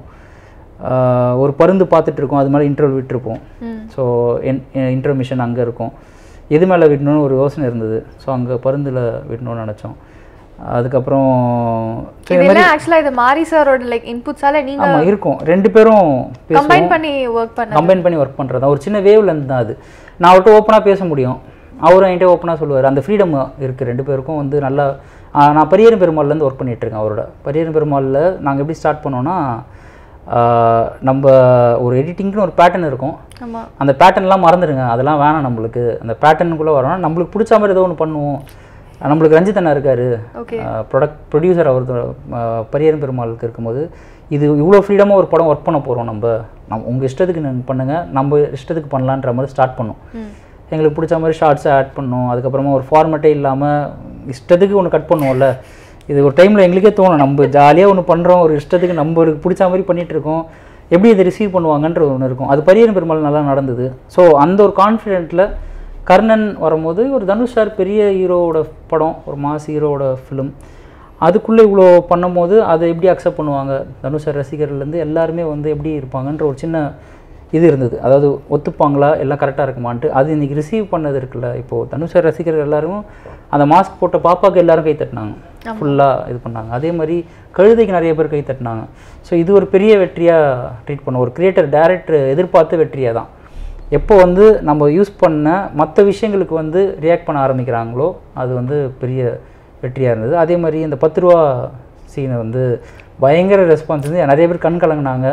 ஆஹ், ஒரு பருந்து பார்த்துட்டு இருக்கோம் அது மாதிரி இன்டர்வல் விட்டுருப்போம் ம். ஸோ இன்டர்மிஷன் அங்கே இருக்கும் எது மேலே விடணும்னு ஒரு யோசனை இருந்தது ஸோ அங்கே பருந்தில் விடணும்னு நினச்சோம் அதுக்கப்புறம் so இந்த மாதிரி இதெல்லாம் ஆக்சுவலா இது மாரி சாரோட லைக் இன்புட்ஸால நீங்க ஆமாம் இருக்கும் ரெண்டு பேரும் கம்பைன் பேசுவோம் பண்ணி ஒர்க் பண்ண கம்பைன் பண்ணி ஒர்க் பண்ணுறது தான் ஒரு சின்ன வேவ் லென்த் தான் அது நான் அவர்கிட்ட ஓப்பனாக பேச முடியும் அவரும் என்கிட்ட ஓப்பனாக சொல்லுவார் அந்த ஃப்ரீடம் இருக்குது ரெண்டு பேருக்கும் வந்து நல்லா ஆ, நான் பரியரும் பெருமாள்லேருந்து ஒர்க் பண்ணிட்டு இருக்கேன் அவரோட பரியரும் பெருமாளில் நாங்கள் எப்படி ஸ்டார்ட் பண்ணோன்னா ஆ, நம்ம ஒரு எடிட்டிங்னு ஒரு பேட்டர்ன் இருக்கும் ஆமா அந்த பேட்டர்ன்லாம் மறந்துடுங்க அதெல்லாம் வேணாம் நம்மளுக்கு அந்த பேட்டர்னுக்குள்ளே வரோம்னா நம்மளுக்கு பிடிச்ச மாதிரி ஏதோ ஒன்று பண்ணுவோம் நம்மளுக்கு ரஞ்சித் அண்ணா இருக்காரு ஓகே ப்ரொடக்ட் ப்ரொடியூசர் அவர் பரியரும் பெருமாளுக்கு இருக்கும்போது இது இவ்வளோ ஃப்ரீடமாக ஒரு படம் ஒர்க் பண்ண போகிறோம் நம்ம நம்ம உங்கள் இஷ்டத்துக்கு நீங்கள் பண்ணுங்கள் நம்ம இஷ்டத்துக்கு பண்ணலான்ற மாதிரி ஸ்டார்ட் பண்ணோம் ம் எங்களுக்கு பிடிச்ச மாதிரி ஷார்ட்ஸை ஆட் பண்ணோம் அதுக்கப்புறமா ஒரு ஃபார்மேட்டே இல்லாமல் இஷ்டத்துக்கு ஒன்று கட் பண்ணுவோம்ல இது ஒரு டைமில் எங்களுக்கே தோணும் நம்ம ஜாலியாக ஒன்று பண்ணுறோம் ஒரு இஷ்டத்துக்கு நம்மளுக்கு பிடிச்ச மாதிரி பண்ணிட்டு இருக்கோம் எப்படி இதை ரிசீவ் பண்ணுவாங்கன்ற ஒன்று இருக்கும் அது பரியரும் பெருமாள் நல்லா நடந்தது ஸோ அந்த ஒரு கான்ஃபிடென்ட்டில் கர்ணன் வரும்போது ஒரு தனுஷ் சார் பெரிய ஹீரோவோட படம் ஒரு மாஸ் ஹீரோவோட ஃபிலிம் அதுக்குள்ளே இவ்வளோ பண்ணும்போது அதை எப்படி அக்செப்ட் பண்ணுவாங்க தனுஷ் சார் ரசிகர்கள்லேருந்து எல்லாருமே வந்து எப்படி இருப்பாங்கன்ற ஒரு சின்ன இது இருந்தது அதாவது ஒத்துப்பாங்களா எல்லாம் கரெக்டாக இருக்குமான்ட்டு அது இன்னைக்கு ரிசீவ் பண்ணது இருக்குல்ல இப்போது தனுஷ் சார் ரசிகர்கள் எல்லாரும் அந்த மாஸ்க் போட்ட பாப்பாக்கு எல்லாரும் கை தட்டினாங்க ஃபுல்லாக இது பண்ணாங்க அதே மாதிரி கழுதைக்கு நிறைய பேர் கை தட்டினாங்க ஸோ இது ஒரு பெரிய வெற்றியாக ட்ரீட் பண்ண ஒரு கிரியேட்டர் டேரக்டர் எதிர்பார்த்த வெற்றியாக தான் எப்போ வந்து நம்ம யூஸ் பண்ண மற்ற விஷயங்களுக்கு வந்து ரியாக்ட் பண்ண ஆரம்பிக்கிறாங்களோ அது வந்து பெரிய வெற்றியாக இருந்தது அதே மாதிரி இந்த பத்து ரூபா சீனை வந்து பயங்கர ரெஸ்பான்ஸ் வந்து நிறைய பேர் கண் கலங்கினாங்க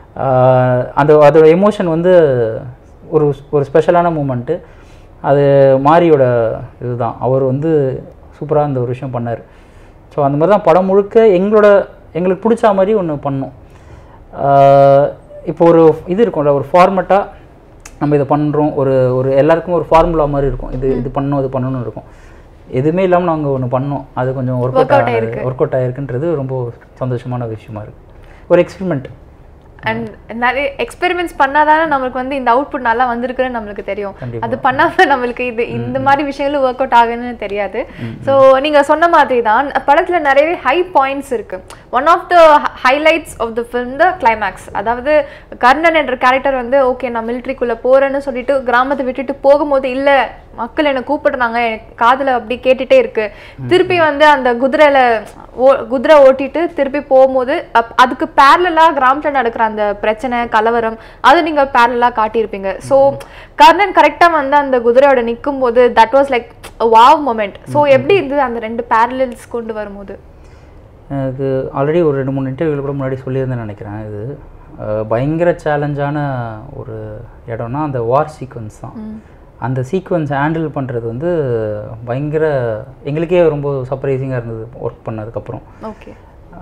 ஆஹ் அந்த அதோட எமோஷன் வந்து ஒரு ஒரு ஸ்பெஷலான மூமெண்ட்டு அது மாரியோட இதுதான் அவர் வந்து சூப்பராக அந்த ஒரு விஷயம் பண்ணார் ஸோ அந்த மாதிரி தான் படம் முழுக்க எங்களோட எங்களுக்கு பிடிச்ச மாதிரி ஒன்று பண்ணோம் ஆஹ் இப்போ ஒரு இது இருக்கும்ல ஒரு ஃபார்மெட்டாக நம்ம இதை பண்ணுறோம் ஒரு ஒரு எல்லாருக்கும் ஒரு ஃபார்முலா மாதிரி இருக்கும் இது இது பண்ணணும் இது பண்ணணும்னு இருக்கும் எதுவுமே இல்லாமல் நாங்கள் ஒன்று பண்ணோம் அது கொஞ்சம் ஒர்க் அவுட் ஆகிருக்கு ஒர்க் அவுட் ஆகிருக்குன்றது ரொம்ப சந்தோஷமான விஷயமா இருக்குது ஒரு எக்ஸ்பெரிமெண்ட் அண்ட் நிறைய எக்ஸ்பெரிமெண்ட்ஸ் பண்ணாதானே நம்மளுக்கு வந்து இந்த அவுட்புட் நல்லா வந்திருக்குன்னு நம்மளுக்கு தெரியும் கண்டிப்பா. அது பண்ணாம நம்மளுக்கு இது இந்த மாதிரி விஷயங்களும் ஒர்க் அவுட் ஆகுன்னு தெரியாது ஸோ நீங்க சொன்ன மாதிரி தான் படத்துல நிறையவே ஹை பாயிண்ட்ஸ் இருக்கு one of the highlights of the film the climax அதாவது கர்ணன் என்ற கேரக்டர் வந்து ஓகே நான் மிலிட்ரிக்குள்ள போறேன்னு சொல்லிட்டு கிராமத்தை விட்டுட்டு போகும்போது இல்ல மக்கள் என்னை கூப்பிடுறாங்க எனக்கு காதுல அப்படி கேட்டுட்டே இருக்கு திருப்பி வந்து அந்த குதிரையில ஓ குதிரை ஓட்டிட்டு திருப்பி போகும்போது அப்- அதுக்கு பேரலா கிராமத்துல நடக்கிற அந்த பிரச்சனை கலவரம் அது நீங்க பேரலா காட்டியிருப்பீங்க ஸோ கர்ணன் கரெக்டா வந்து அந்த குதிரையோட நிற்கும் போது that was like wow moment so எப்படி இருந்தது அந்த ரெண்டு பேரலல்ஸ் கொண்டு வரும்போது எனக்கு ஆல்ரெடி ஒரு ரெண்டு மூணு இன்டர்வியூவில் கூட முன்னாடி சொல்லியிருந்தேன்னு நினைக்கிறேன் இது அஹ், பயங்கர சேலஞ்சான ஒரு இடம்னா அந்த வார் சீக்வன்ஸ் தான் அந்த சீக்வன்ஸ் ஹேண்டில் பண்ணுறது வந்து பயங்கர எங்களுக்கே ரொம்ப சர்ப்ரைசிங்காக இருந்தது ஒர்க் பண்ணதுக்கப்புறம் ஓகே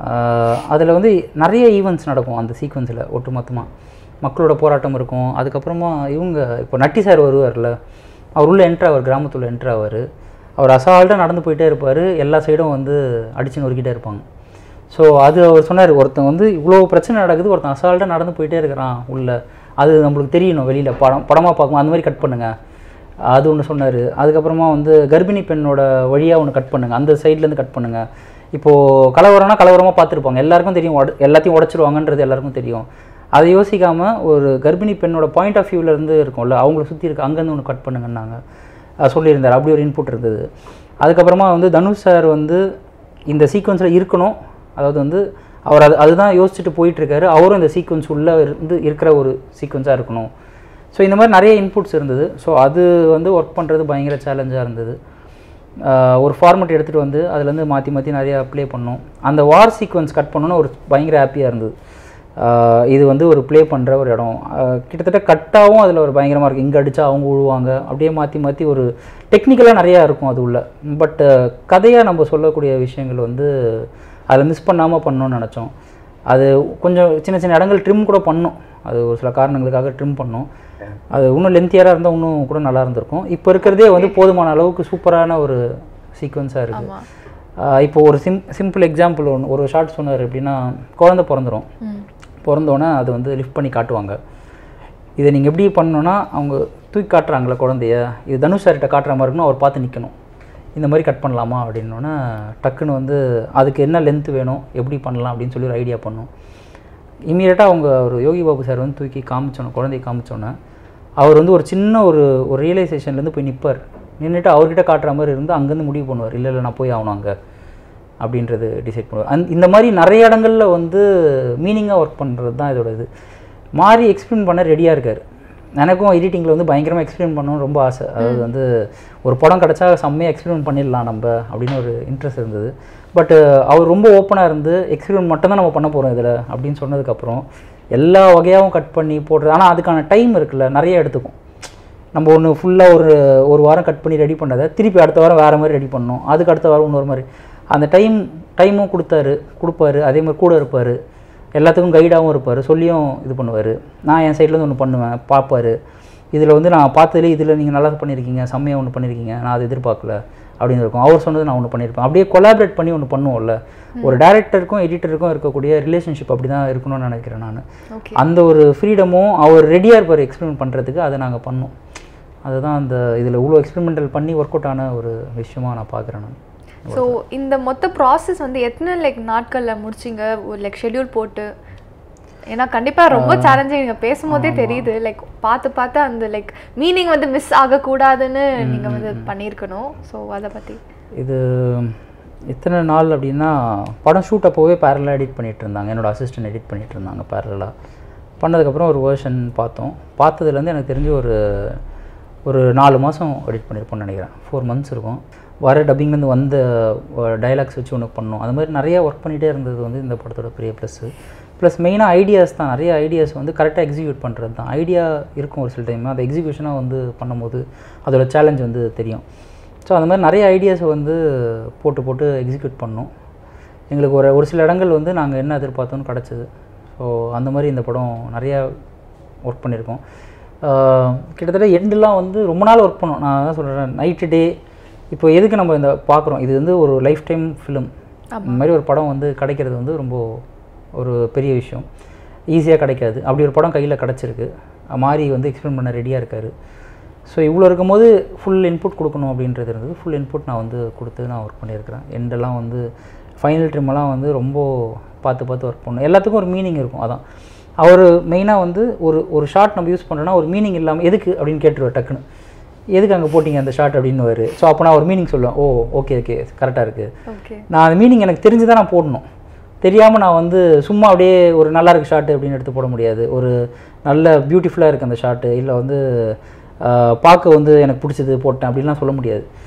அதில் வந்து நிறைய ஈவெண்ட்ஸ் நடக்கும் அந்த சீக்வன்ஸில் ஒட்டுமொத்தமாக மக்களோட போராட்டம் இருக்கும் அதுக்கப்புறமா இவங்க இப்போ நட்டி சார் வருவார்ல அவர் உள்ள என்ட்ரு ஆவார் கிராமத்துள்ள என்ட்ரு ஆவார் அவர் அசால்ட்டாக நடந்து போயிட்டே இருப்பார் எல்லா சைடும் வந்து அடிச்சு நொறுக்கிட்டே இருப்பாங்க ஸோ அது அவர் சொன்னார் ஒருத்தன் வந்து இவ்வளோ பிரச்சனை நடக்குது ஒருத்தன் அசால்ட்டாக நடந்து போயிட்டே இருக்கிறான் உள்ள அது நம்மளுக்கு தெரியணும் வெளியில் படம் படமாக பார்க்கும் அந்த மாதிரி கட் பண்ணுங்க அது ஒன்று சொன்னார் அதுக்கப்புறமா வந்து கர்ப்பிணி பெண்ணோட வழியாக ஒன்று கட் பண்ணுங்க அந்த சைட்லேருந்து கட் பண்ணுங்க இப்போது கலவரம்னா கலவரமாக பார்த்துருப்பாங்க எல்லாருக்கும் தெரியும் உட எல்லாத்தையும் உடச்சிருவாங்கன்றது எல்லாருக்கும் தெரியும் அதை யோசிக்காமல் ஒரு கர்ப்பிணி பெண்ணோட பாயிண்ட் ஆஃப் இருந்து இருக்கும்ல அவங்கள சுற்றி இருக்க அங்கேருந்து ஒன்று கட் பண்ணுங்கன்னாங்க அஹ் சொல்லியிருந்தார் அப்படி ஒரு இன்புட் இருந்தது அதுக்கப்புறமா வந்து தனுஷ் சார் வந்து இந்த சீக்வன்ஸில் இருக்கணும் அதாவது வந்து அவர் அது அதுதான் யோசிச்சுட்டு போயிட்டுருக்காரு அவரும் இந்த சீக்வன்ஸ் உள்ளே இருந்து இருக்கிற ஒரு சீக்வன்ஸாக இருக்கணும் ஸோ இந்த மாதிரி நிறைய இன்புட்ஸ் இருந்தது ஸோ அது வந்து ஒர்க் பண்ணுறது பயங்கர சேலஞ்சாக இருந்தது ஆஹ் ஒரு ஃபார்மெட் எடுத்துகிட்டு வந்து அதுலேருந்து மாற்றி மாற்றி நிறைய ப்ளே பண்ணோம் அந்த வார் சீக்வன்ஸ் கட் பண்ணோன்னு ஒரு பயங்கர ஹாப்பியாக இருந்தது ஆஹ் இது வந்து ஒரு ப்ளே பண்ணுற ஒரு இடம் ஆஹ் கிட்டத்தட்ட கட்டாகவும் அதில் ஒரு பயங்கரமாக இருக்கும் இங்கே அடித்தா அவங்க விழுவாங்க அப்படியே மாற்றி மாற்றி ஒரு டெக்னிக்கலாக நிறையா இருக்கும் அது உள்ள பட் கதையாக நம்ம சொல்லக்கூடிய விஷயங்கள் வந்து அதை மிஸ் பண்ணாமல் பண்ணணும்னு நினச்சோம் அது கொஞ்சம் சின்ன சின்ன இடங்கள் ட்ரிம் கூட பண்ணோம் அது ஒரு சில காரணங்களுக்காக ட்ரிம் பண்ணோம் அது இன்னும் லென்த்தியராக இருந்தால் இன்னும் கூட நல்லா இருந்திருக்கும் இப்போ இருக்கிறதே வந்து போதுமான அளவுக்கு சூப்பரான ஒரு சீக்வன்ஸாக இருக்குது ஆமா இப்போ ஒரு சிம் சிம்பிள் எக்ஸாம்பிள் ஒன்று ஒரு ஷார்ட் சொன்னார் எப்படின்னா குழந்தை பிறந்துரும் ம் பிறந்தோன்னே அது வந்து லிஃப்ட் பண்ணி காட்டுவாங்க இதை நீங்கள் எப்படி பண்ணணும்னா அவங்க தூக்கி காட்டுறாங்களே குழந்தைய இது தனுஷ் சார்கிட்ட காட்டுற மாதிரி இருக்கணும் அவர் பார்த்து நிற்கணும் இந்த மாதிரி கட் பண்ணலாமா அப்படின்னோடனே டக்குன்னு வந்து அதுக்கு என்ன லென்த் வேணும் எப்படி பண்ணலாம் அப்படின்னு சொல்லி ஒரு ஐடியா பண்ணோம் இமீடியட்டாக அவங்க ஒரு யோகி பாபு சார் வந்து தூக்கி காமிச்சோன்னே குழந்தைய காமிச்சோன்னே அவர் வந்து ஒரு சின்ன ஒரு ஒரு ரியலைசேஷன்லேருந்து போய் நிற்பார் நின்றுட்டு அவர்கிட்ட காட்டுற மாதிரி இருந்து அங்கேருந்து முடிவு பண்ணுவார் இல்லை இல்லை நான் போய் ஆகணும் அங்கே அப்படின்றது டிசைட் பண்ணுவார் அந் இந்த மாதிரி நிறைய இடங்களில் வந்து மீனிங்காக ஒர்க் பண்ணுறது தான் இதோட இது மாறி எக்ஸ்பிளைன் பண்ண ரெடியாக இருக்கார் எனக்கும் எடிட்டிங்கில் வந்து பயங்கரமாக எக்ஸ்பிளைன் பண்ணணும்னு ரொம்ப ஆசை அதாவது வந்து ஒரு படம் கிடச்சா செம்மையாக எக்ஸ்பிளைன் பண்ணிடலாம் நம்ம அப்படின்னு ஒரு இன்ட்ரெஸ்ட் இருந்தது பட் அவர் ரொம்ப ஓப்பனாக இருந்து எக்ஸ்பிளைன் மட்டும் தான் நம்ம பண்ண போகிறோம் இதில் அப்படின்னு சொன்னதுக்கப்புறம் எல்லா வகையாகவும் கட் பண்ணி போடுறது ஆனால் அதுக்கான டைம் இருக்குல்ல நிறைய எடுத்துக்கும் நம்ம ஒன்று ஃபுல்லாக ஒரு ஒரு வாரம் கட் பண்ணி ரெடி பண்ணதை திருப்பி அடுத்த வாரம் வேறு மாதிரி ரெடி பண்ணணும் அதுக்கு அடுத்த வாரம் இன்னொரு மாதிரி அந்த டைம் டைமும் கொடுத்தாரு கொடுப்பாரு அதே மாதிரி கூட இருப்பார் எல்லாத்துக்கும் கைடாகவும் இருப்பார் சொல்லியும் இது பண்ணுவார் நான் என் சைட்லேருந்து ஒன்று பண்ணுவேன் பார்ப்பாரு இதில் வந்து நான் பார்த்ததுலேயே இதில் நீங்கள் நல்லா பண்ணியிருக்கீங்க செம்மையாக ஒன்று பண்ணியிருக்கீங்க நான் அதை எதிர்பார்க்கல அப்படின்னு இருக்கும் அவர் சொன்னது நான் ஒன்று பண்ணியிருப்பேன் அப்படியே கொலாபரேட் பண்ணி ஒன்று பண்ணுவோம்ல ஒரு டேரக்டருக்கும் எடிட்டருக்கும் இருக்கக்கூடிய ரிலேஷன்ஷிப் அப்படி தான் இருக்கணும்னு நினைக்கிறேன் நான் ஓகே அந்த ஒரு ஃப்ரீடமும் அவர் ரெடியாக இருப்பார் எக்ஸ்பெரிமெண்ட் பண்ணுறதுக்கு அதை நாங்கள் பண்ணோம் அதுதான் அந்த இதில் இவ்வளோ எக்ஸ்பெரிமெண்டல் பண்ணி ஒர்க் அவுட் ஆன ஒரு விஷயமா நான் பார்க்குறேன் நான் ஸோ இந்த மொத்த ப்ராசஸ் வந்து எத்தனை லைக் நாட்களில் முடிச்சிங்க ஒரு லைக் ஷெட்யூல் போட்டு ஏன்னா கண்டிப்பாக ரொம்ப சேலஞ்சிங் நீங்கள் பேசும்போதே தெரியுது லைக் பார்த்து பார்த்து அந்த லைக் மீனிங் வந்து மிஸ் ஆகக்கூடாதுன்னு நீங்கள் வந்து பண்ணியிருக்கணும் ஸோ அதை பற்றி இது எத்தனை நாள் அப்படின்னா படம் ஷூட் அப்போவே பேரலாக எடிட் பண்ணிட்டு இருந்தாங்க என்னோட அசிஸ்டன்ட் எடிட் பண்ணிட்டு இருந்தாங்க பேரலாக பண்ணதுக்கப்புறம் ஒரு வேர்ஷன் பார்த்தோம் பார்த்ததுலேருந்து எனக்கு தெரிஞ்சு ஒரு ஒரு நாலு மாதம் எடிட் பண்ணியிருப்போம்னு நினைக்கிறேன் ஃபோர் மந்த்ஸ் இருக்கும் வர டப்பிங்லேருந்து வந்த டைலாக்ஸ் வச்சு ஒன்று பண்ணோம் அது மாதிரி நிறைய ஒர்க் பண்ணிகிட்டே இருந்தது வந்து இந்த படத்தோட பெரிய ப்ளஸ்ஸு ப்ளஸ் மெயினாக ஐடியாஸ் தான் நிறைய ஐடியாஸ் வந்து கரெக்டாக எக்ஸிக்யூட் பண்ணுறது தான் ஐடியா இருக்கும் ஒரு சில டைம் அதை எக்ஸிக்யூஷனாக வந்து பண்ணும்போது அதோட சேலஞ்ச் வந்து தெரியும் ஸோ அந்த மாதிரி நிறைய ஐடியாஸை வந்து போட்டு போட்டு எக்ஸிக்யூட் பண்ணோம் எங்களுக்கு ஒரு ஒரு சில இடங்கள் வந்து நாங்கள் என்ன எதிர்பார்த்தோன்னு கிடச்சிது ஸோ அந்த மாதிரி இந்த படம் நிறையா ஒர்க் பண்ணியிருக்கோம் ஆஹ் கிட்டத்தட்ட எண்டெல்லாம் வந்து ரொம்ப நாள் ஒர்க் பண்ணோம் நான் தான் சொல்கிறேன் நைட்டு டே இப்போ எதுக்கு நம்ம இந்த பார்க்குறோம் இது வந்து ஒரு லைஃப் டைம் ஃபிலிம் இந்த மாதிரி ஒரு படம் வந்து கிடைக்கிறது வந்து ரொம்ப ஒரு பெரிய விஷயம் ஈஸியாக கிடைக்காது அப்படி ஒரு படம் கையில் கிடச்சிருக்கு மாறி வந்து எக்ஸ்பிளைன் பண்ண ரெடியாக இருக்கார் ஸோ இவ்வளோ இருக்கும்போது ஃபுல் இன்புட் கொடுக்கணும் அப்படின்றது இருந்தது ஃபுல் இன்புட் நான் வந்து கொடுத்து நான் ஒர்க் பண்ணியிருக்கிறேன் எண்டெல்லாம் வந்து ஃபைனல் ட்ரிம்மெல்லாம் வந்து ரொம்ப பார்த்து பார்த்து ஒர்க் பண்ணணும் எல்லாத்துக்கும் ஒரு மீனிங் இருக்கும் அதான் அவர் மெயினாக வந்து ஒரு ஒரு ஷார்ட் நம்ம யூஸ் பண்ணுறோன்னா ஒரு மீனிங் இல்லாமல் எதுக்கு அப்படின்னு கேட்டுருவார் டக்குன்னு எதுக்கு அங்கே போட்டிங்க அந்த ஷார்ட் அப்படின்னு வரு ஸோ அப்போ நான் ஒரு மீனிங் சொல்லுவேன் ஓ ஓகே ஓகே கரெக்டாக இருக்குது ஓகே நான் அந்த மீனிங் எனக்கு தெரிஞ்சு தான் நான் போடணும் தெரியாமல் நான் வந்து சும்மா அப்படியே ஒரு நல்லா இருக்கு ஷாட்டு அப்படின்னு எடுத்து போட முடியாது ஒரு நல்ல பியூட்டிஃபுல்லாக இருக்குது அந்த ஷாட்டு இல்லை வந்து ஆஹ், பார்க்க வந்து எனக்கு பிடிச்சது போட்டேன் அப்படின்லாம் சொல்ல முடியாது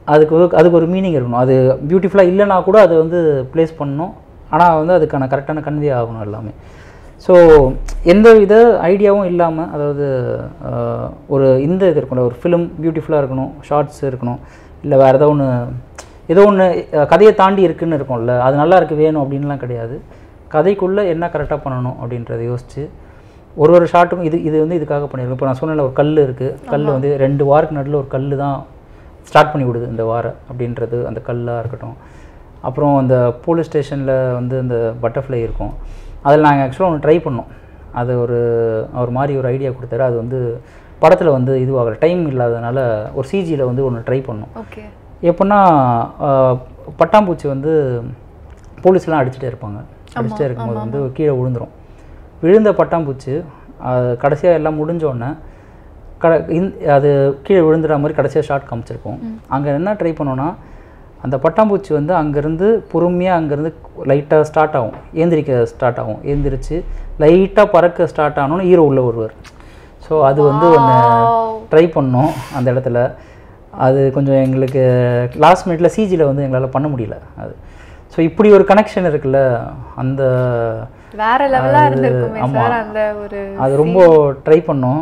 அதுக்கு ஒரு அதுக்கு ஒரு மீனிங் இருக்கணும் அது பியூட்டிஃபுல்லாக இல்லைனா கூட அதை வந்து ப்ளேஸ் பண்ணணும் ஆனால் வந்து அதுக்கான கரெக்டான கன்வே ஆகணும் எல்லாமே ஸோ எந்த வித ஐடியாவும் இல்லாமல் அதாவது ஆஹ், ஒரு இந்த இது இருக்கணும் ஒரு ஃபிலிம் பியூட்டிஃபுல்லாக இருக்கணும் ஷார்ட்ஸ் இருக்கணும் இல்லை வேறு ஏதோ ஒன்று ஏதோ ஒன்று கதையை தாண்டி இருக்குன்னு இருக்கும்ல அது நல்லா இருக்கு வேணும் அப்படின்லாம் கிடையாது கதைக்குள்ளே என்ன கரெக்டாக பண்ணணும் அப்படின்றத யோசித்து ஒரு ஒரு ஷாட்டுக்கும் இது இது வந்து இதுக்காக பண்ணியிருக்கோம் இப்போ நான் சொன்னேன்ல ஒரு கல் இருக்குது கல் வந்து ரெண்டு வாருக்கு நடுவில் ஒரு கல் தான் ஸ்டார்ட் பண்ணி விடுது இந்த வாரம் அப்படின்றது அந்த கல்லாக இருக்கட்டும் அப்புறம் அந்த போலீஸ் ஸ்டேஷனில் வந்து இந்த பட்டர்ஃப்ளை இருக்கும் அதில் நாங்கள் ஆக்சுவலாக ஒன்று ட்ரை பண்ணோம் அது ஒரு அவர் மாதிரி ஒரு ஐடியா கொடுத்தாரு அது வந்து படத்தில் வந்து இதுவாகல டைம் இல்லாதனால ஒரு சிஜியில் வந்து ஒன்று ட்ரை பண்ணோம் ஓகே எப்படின்னா ஆஹ், பட்டாம்பூச்சி வந்து போலீஸ்லாம் அடிச்சுட்டே இருப்பாங்க அடிச்சுட்டே இருக்கும்போது வந்து கீழே விழுந்துரும் விழுந்த பட்டாம்பூச்சி கடைசியாக எல்லாம் முடிஞ்ச உடனே க இந் அது கீழே விழுந்துற மாதிரி கடைசியாக ஷார்ட் காமிச்சிருக்கோம் அங்கே என்ன ட்ரை பண்ணோன்னா அந்த பட்டாம்பூச்சி வந்து அங்கேருந்து பொறுமையாக அங்கேருந்து லைட்டாக ஸ்டார்ட் ஆகும் ஏந்திரிக்க ஸ்டார்ட் ஆகும் ஏந்திரிச்சு லைட்டாக பறக்க ஸ்டார்ட் ஆனோன்னு ஹீரோ உள்ள வருவார் ஸோ அது வந்து ஒன்று ட்ரை பண்ணோம் அந்த இடத்துல அது கொஞ்சம் எங்களுக்கு லாஸ்ட் மினிட்ல சிஜியில் வந்து எங்களால் பண்ண முடியல அது ஸோ இப்படி ஒரு கனெக்ஷன் இருக்குல்ல அந்த வேற லெவலா அது- இருந்திருக்குமே ஆமா. சார் அந்த ஒரு அது ரொம்ப ட்ரை பண்ணோம்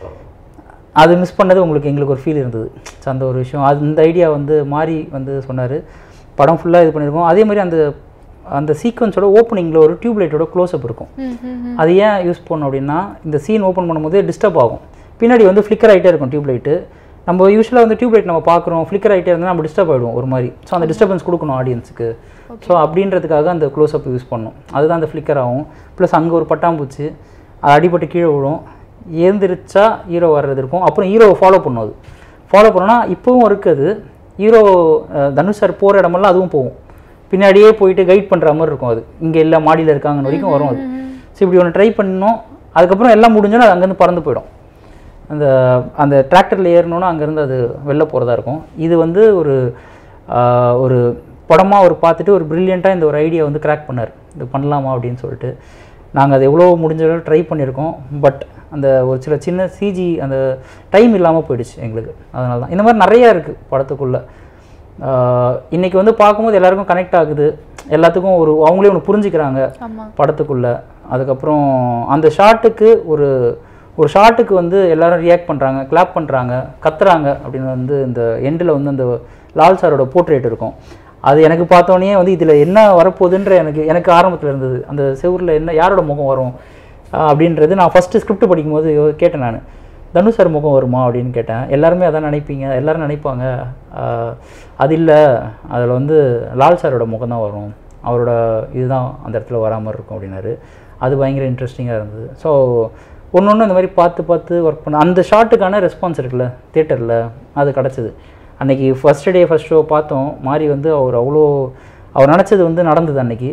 அது மிஸ் பண்ணது உங்களுக்கு எங்களுக்கு ஒரு ஃபீல் இருந்தது ஸோ அந்த ஒரு விஷயம் அது இந்த ஐடியா வந்து மாறி வந்து சொன்னார் படம் ஃபுல்லாக இது பண்ணியிருக்கோம் அதே மாதிரி அந்த அந்த சீக்வன்ஸோட ஓப்பனிங்கில் ஒரு டியூப்லைட்டோட க்ளோஸ்அப் இருக்கும் ம், ம், ம். அது ஏன் யூஸ் பண்ணோம் அப்படின்னா இந்த சீன் ஓப்பன் பண்ணும்போது டிஸ்டர்ப் ஆகும் பின்னாடி வந்து ஃப்ளிக்கர் ஆகிட்டே இருக்கும் டியூப்லைட்டு நம்ம யூஸ்வலாக வந்து டியூப்லைட் நம்ம பார்க்குறோம் ஃப்ளிக்கர் ஆகிட்டே இருந்தால் நம்ம டிஸ்டர்ப் ஆகிடுவோம் ஒரு மாதிரி ஸோ அந்த டிஸ்டர்பன்ஸ் கொடுக்கணும் ஆடியன்ஸுக்கு ஸோ அப்படின்றதுக்காக அந்த க்ளோஸ்அப் யூஸ் பண்ணோம் அதுதான் அந்த ஃப்ளிக்கர் ஆகும் ப்ளஸ் அங்கே ஒரு பட்டாம்பூச்சி அது அடிபட்டு கீழே விழும் ஏந்திரிச்சா ஹீரோ வர்றது இருக்கும் அப்புறம் ஹீரோவை ஃபாலோ பண்ணும் அது ஃபாலோ பண்ணோன்னா இப்போவும் இருக்குது ஹீரோ தனுஷ் சார் போகிற இடமெல்லாம் அதுவும் போகும் பின்னாடியே போயிட்டு கைட் பண்ணுற மாதிரி இருக்கும் அது இங்கே எல்லா மாடியில் இருக்காங்கன்னு வரைக்கும் வரும் அது ஸோ இப்படி ஒன்று ட்ரை பண்ணோம் அதுக்கப்புறம் எல்லாம் முடிஞ்சோன்னா அது அங்கேருந்து பறந்து போயிடும் அந்த அந்த டிராக்டரில் ஏறணுன்னா அங்கேருந்து அது வெளில போகிறதா இருக்கும் இது வந்து ஒரு ஆஹ், ஒரு படமாக ஒரு பார்த்துட்டு ஒரு ப்ரில்லியண்ட்டாக இந்த ஒரு ஐடியா வந்து கிராக் பண்ணார் இது பண்ணலாமா அப்படின்னு சொல்லிட்டு நாங்கள் அது எவ்வளோ முடிஞ்ச அளவு ட்ரை பண்ணியிருக்கோம் பட் அந்த ஒரு சில சின்ன சிஜி அந்த டைம் இல்லாமல் போயிடுச்சு எங்களுக்கு அதனால தான் இந்த மாதிரி நிறையா இருக்குது படத்துக்குள்ளே இன்றைக்கி வந்து பார்க்கும்போது எல்லாருக்கும் கனெக்ட் ஆகுது எல்லாத்துக்கும் ஒரு அவங்களே ஒன்று புரிஞ்சுக்கிறாங்க ஆமா படத்துக்குள்ள அதுக்கப்புறம் அந்த ஷாட்டுக்கு ஒரு ஒரு ஷாட்டுக்கு வந்து எல்லாரும் ரியாக்ட் பண்ணுறாங்க கிளாப் பண்ணுறாங்க கத்துறாங்க அப்படின்னு வந்து இந்த எண்டில் வந்து அந்த லால் சாரோட போர்ட்ரேட் இருக்கும் அது எனக்கு பார்த்தோன்னே வந்து இதில் என்ன வரப்போகுதுன்ற எனக்கு எனக்கு ஆரம்பத்தில் இருந்தது அந்த செவுரில் என்ன யாரோட முகம் வரும் ஆஹ் அப்படின்றது நான் ஃபஸ்ட்டு ஸ்கிரிப்ட் படிக்கும்போது யோ- கேட்டேன் நான் தனுஷ் சார் முகம் வருமா அப்படின்னு கேட்டேன் எல்லாருமே அதான் நினைப்பீங்க எல்லாரும் நினைப்பாங்க ஆஹ் அது இல்லை அதில் வந்து லால் சாரோட முகம் தான் வரும் அவரோட இதுதான் அந்த இடத்துல வராமல் இருக்கும் அப்படின்னாரு அது பயங்கர இன்ட்ரெஸ்டிங்காக இருந்தது ஸோ ஒன்று ஒன்று இந்த மாதிரி பார்த்து பார்த்து ஒர்க் பண்ண அந்த ஷாட்டுக்கான ரெஸ்பான்ஸ் இருக்குல்ல தேட்டரில் அது கிடச்சிது அன்னைக்கு ஃபர்ஸ்ட் டே ஃபர்ஸ்ட் ஷோ பார்த்தோம் மாறி வந்து அவர் அவ்வளோ அவர் நினச்சது வந்து நடந்தது அன்னைக்கு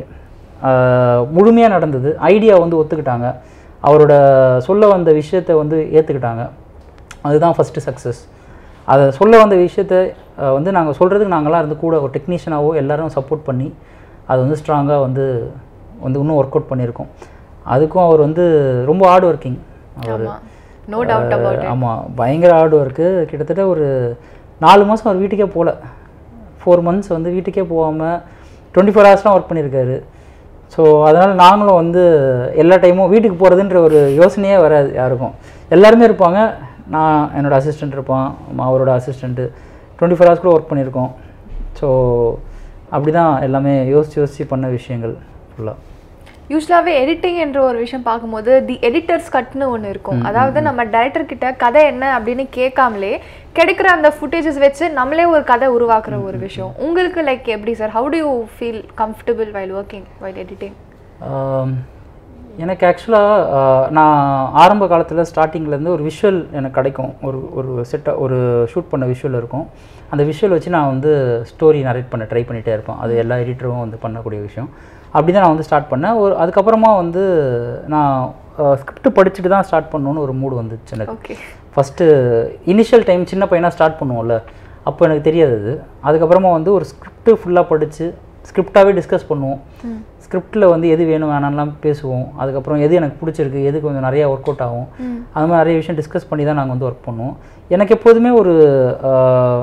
முழுமையாக நடந்தது ஐடியா வந்து ஒத்துக்கிட்டாங்க அவரோட சொல்ல வந்த விஷயத்தை வந்து ஏற்றுக்கிட்டாங்க அதுதான் ஃபஸ்ட்டு சக்ஸஸ் அதை சொல்ல வந்த விஷயத்த அஹ், வந்து நாங்கள் சொல்கிறதுக்கு நாங்களாம் இருந்து கூட ஒரு டெக்னீஷியனாவோ எல்லாரும் சப்போர்ட் பண்ணி அது வந்து ஸ்ட்ராங்காக வந்து வந்து இன்னும் ஒர்க் அவுட் பண்ணியிருக்கோம் அதுக்கும் அவர் வந்து ரொம்ப ஹார்ட் ஒர்க்கிங் அவர் ஆமா நோ டவுட் அபவுட் ஆமாம் பயங்கர ஹார்ட் ஒர்க்கு கிட்டத்தட்ட ஒரு நாலு மாதம் அவர் வீட்டுக்கே போகல ஃபோர் மந்த்ஸ் வந்து வீட்டுக்கே போகாமல் டுவெண்ட்டி ஃபோர் ஹவர்ஸ்லாம் ஒர்க் பண்ணியிருக்காரு ஸோ அதனால் நாங்களும் வந்து எல்லா டைமும் வீட்டுக்கு போகிறதுன்ற ஒரு யோசனையே வராது யாருக்கும் எல்லாருமே இருப்பாங்க நான் என்னோட அசிஸ்டண்ட் இருப்பான் அம்மா அவரோட அசிஸ்டண்ட்டு டுவெண்ட்டி ஃபோர் ஹவர்ஸ் கூட ஒர்க் பண்ணியிருக்கோம் ஸோ அப்படி தான் எல்லாமே யோசித்து யோசித்து பண்ண விஷயங்கள் ஃபுல்லாக யூஸ்வலாகவே எடிட்டிங் என்ற ஒரு விஷயம் பார்க்கும்போது தி எடிட்டர்ஸ் கட்னு ஒன்று இருக்கும் அதாவது நம்ம டைரக்டர் கிட்ட கதை என்ன அப்படின்னு கேட்காமலே கிடைக்கிற அந்த ஃபுட்டேஜஸ் வச்சு நம்மளே ஒரு கதை உருவாக்குற ஒரு விஷயம் உங்களுக்கு லைக் எப்படி sir how do you feel comfortable while working while editing ஆம், எனக்கு ஆக்சுவலாக நான் ஆரம்ப காலத்தில் ஸ்டார்டிங்லேருந்து ஒரு விஷுவல் எனக்கு கிடைக்கும் ஒரு ஒரு செட்டாக ஒரு ஷூட் பண்ண விஷுவல் இருக்கும் அந்த விஷுவல் வச்சு நான் வந்து ஸ்டோரி நரேட் பண்ண ட்ரை பண்ணிகிட்டே இருப்பேன் அது எல்லா எடிட்டரும் வந்து பண்ணக்கூடிய விஷயம் அப்படி தான் நான் வந்து ஸ்டார்ட் பண்ணேன் ஒரு அதுக்கப்புறமா வந்து நான் ஸ்கிரிப்ட் படிச்சுட்டு தான் ஸ்டார்ட் பண்ணணும்னு ஒரு மூடு வந்துச்சு எனக்கு ஓகே ஃபஸ்ட்டு இனிஷியல் டைம் சின்ன பையனாக ஸ்டார்ட் பண்ணுவோம்ல அப்போ எனக்கு தெரியாது அது அதுக்கப்புறமா வந்து ஒரு ஸ்கிரிப்ட் ஃபுல்லாக படித்து ஸ்கிரிப்டாகவே டிஸ்கஸ் பண்ணுவோம் ஸ்கிரிப்டில் வந்து எது வேணும் வேணாம்லாம் பேசுவோம் அதுக்கப்புறம் எது எனக்கு பிடிச்சிருக்கு எது கொஞ்சம் நிறையா ஒர்க் அவுட் ஆகும் அது மாதிரி நிறைய விஷயம் டிஸ்கஸ் பண்ணி தான் நாங்கள் வந்து ஒர்க் பண்ணுவோம் எனக்கு எப்போதுமே ஒரு ஆஹ்,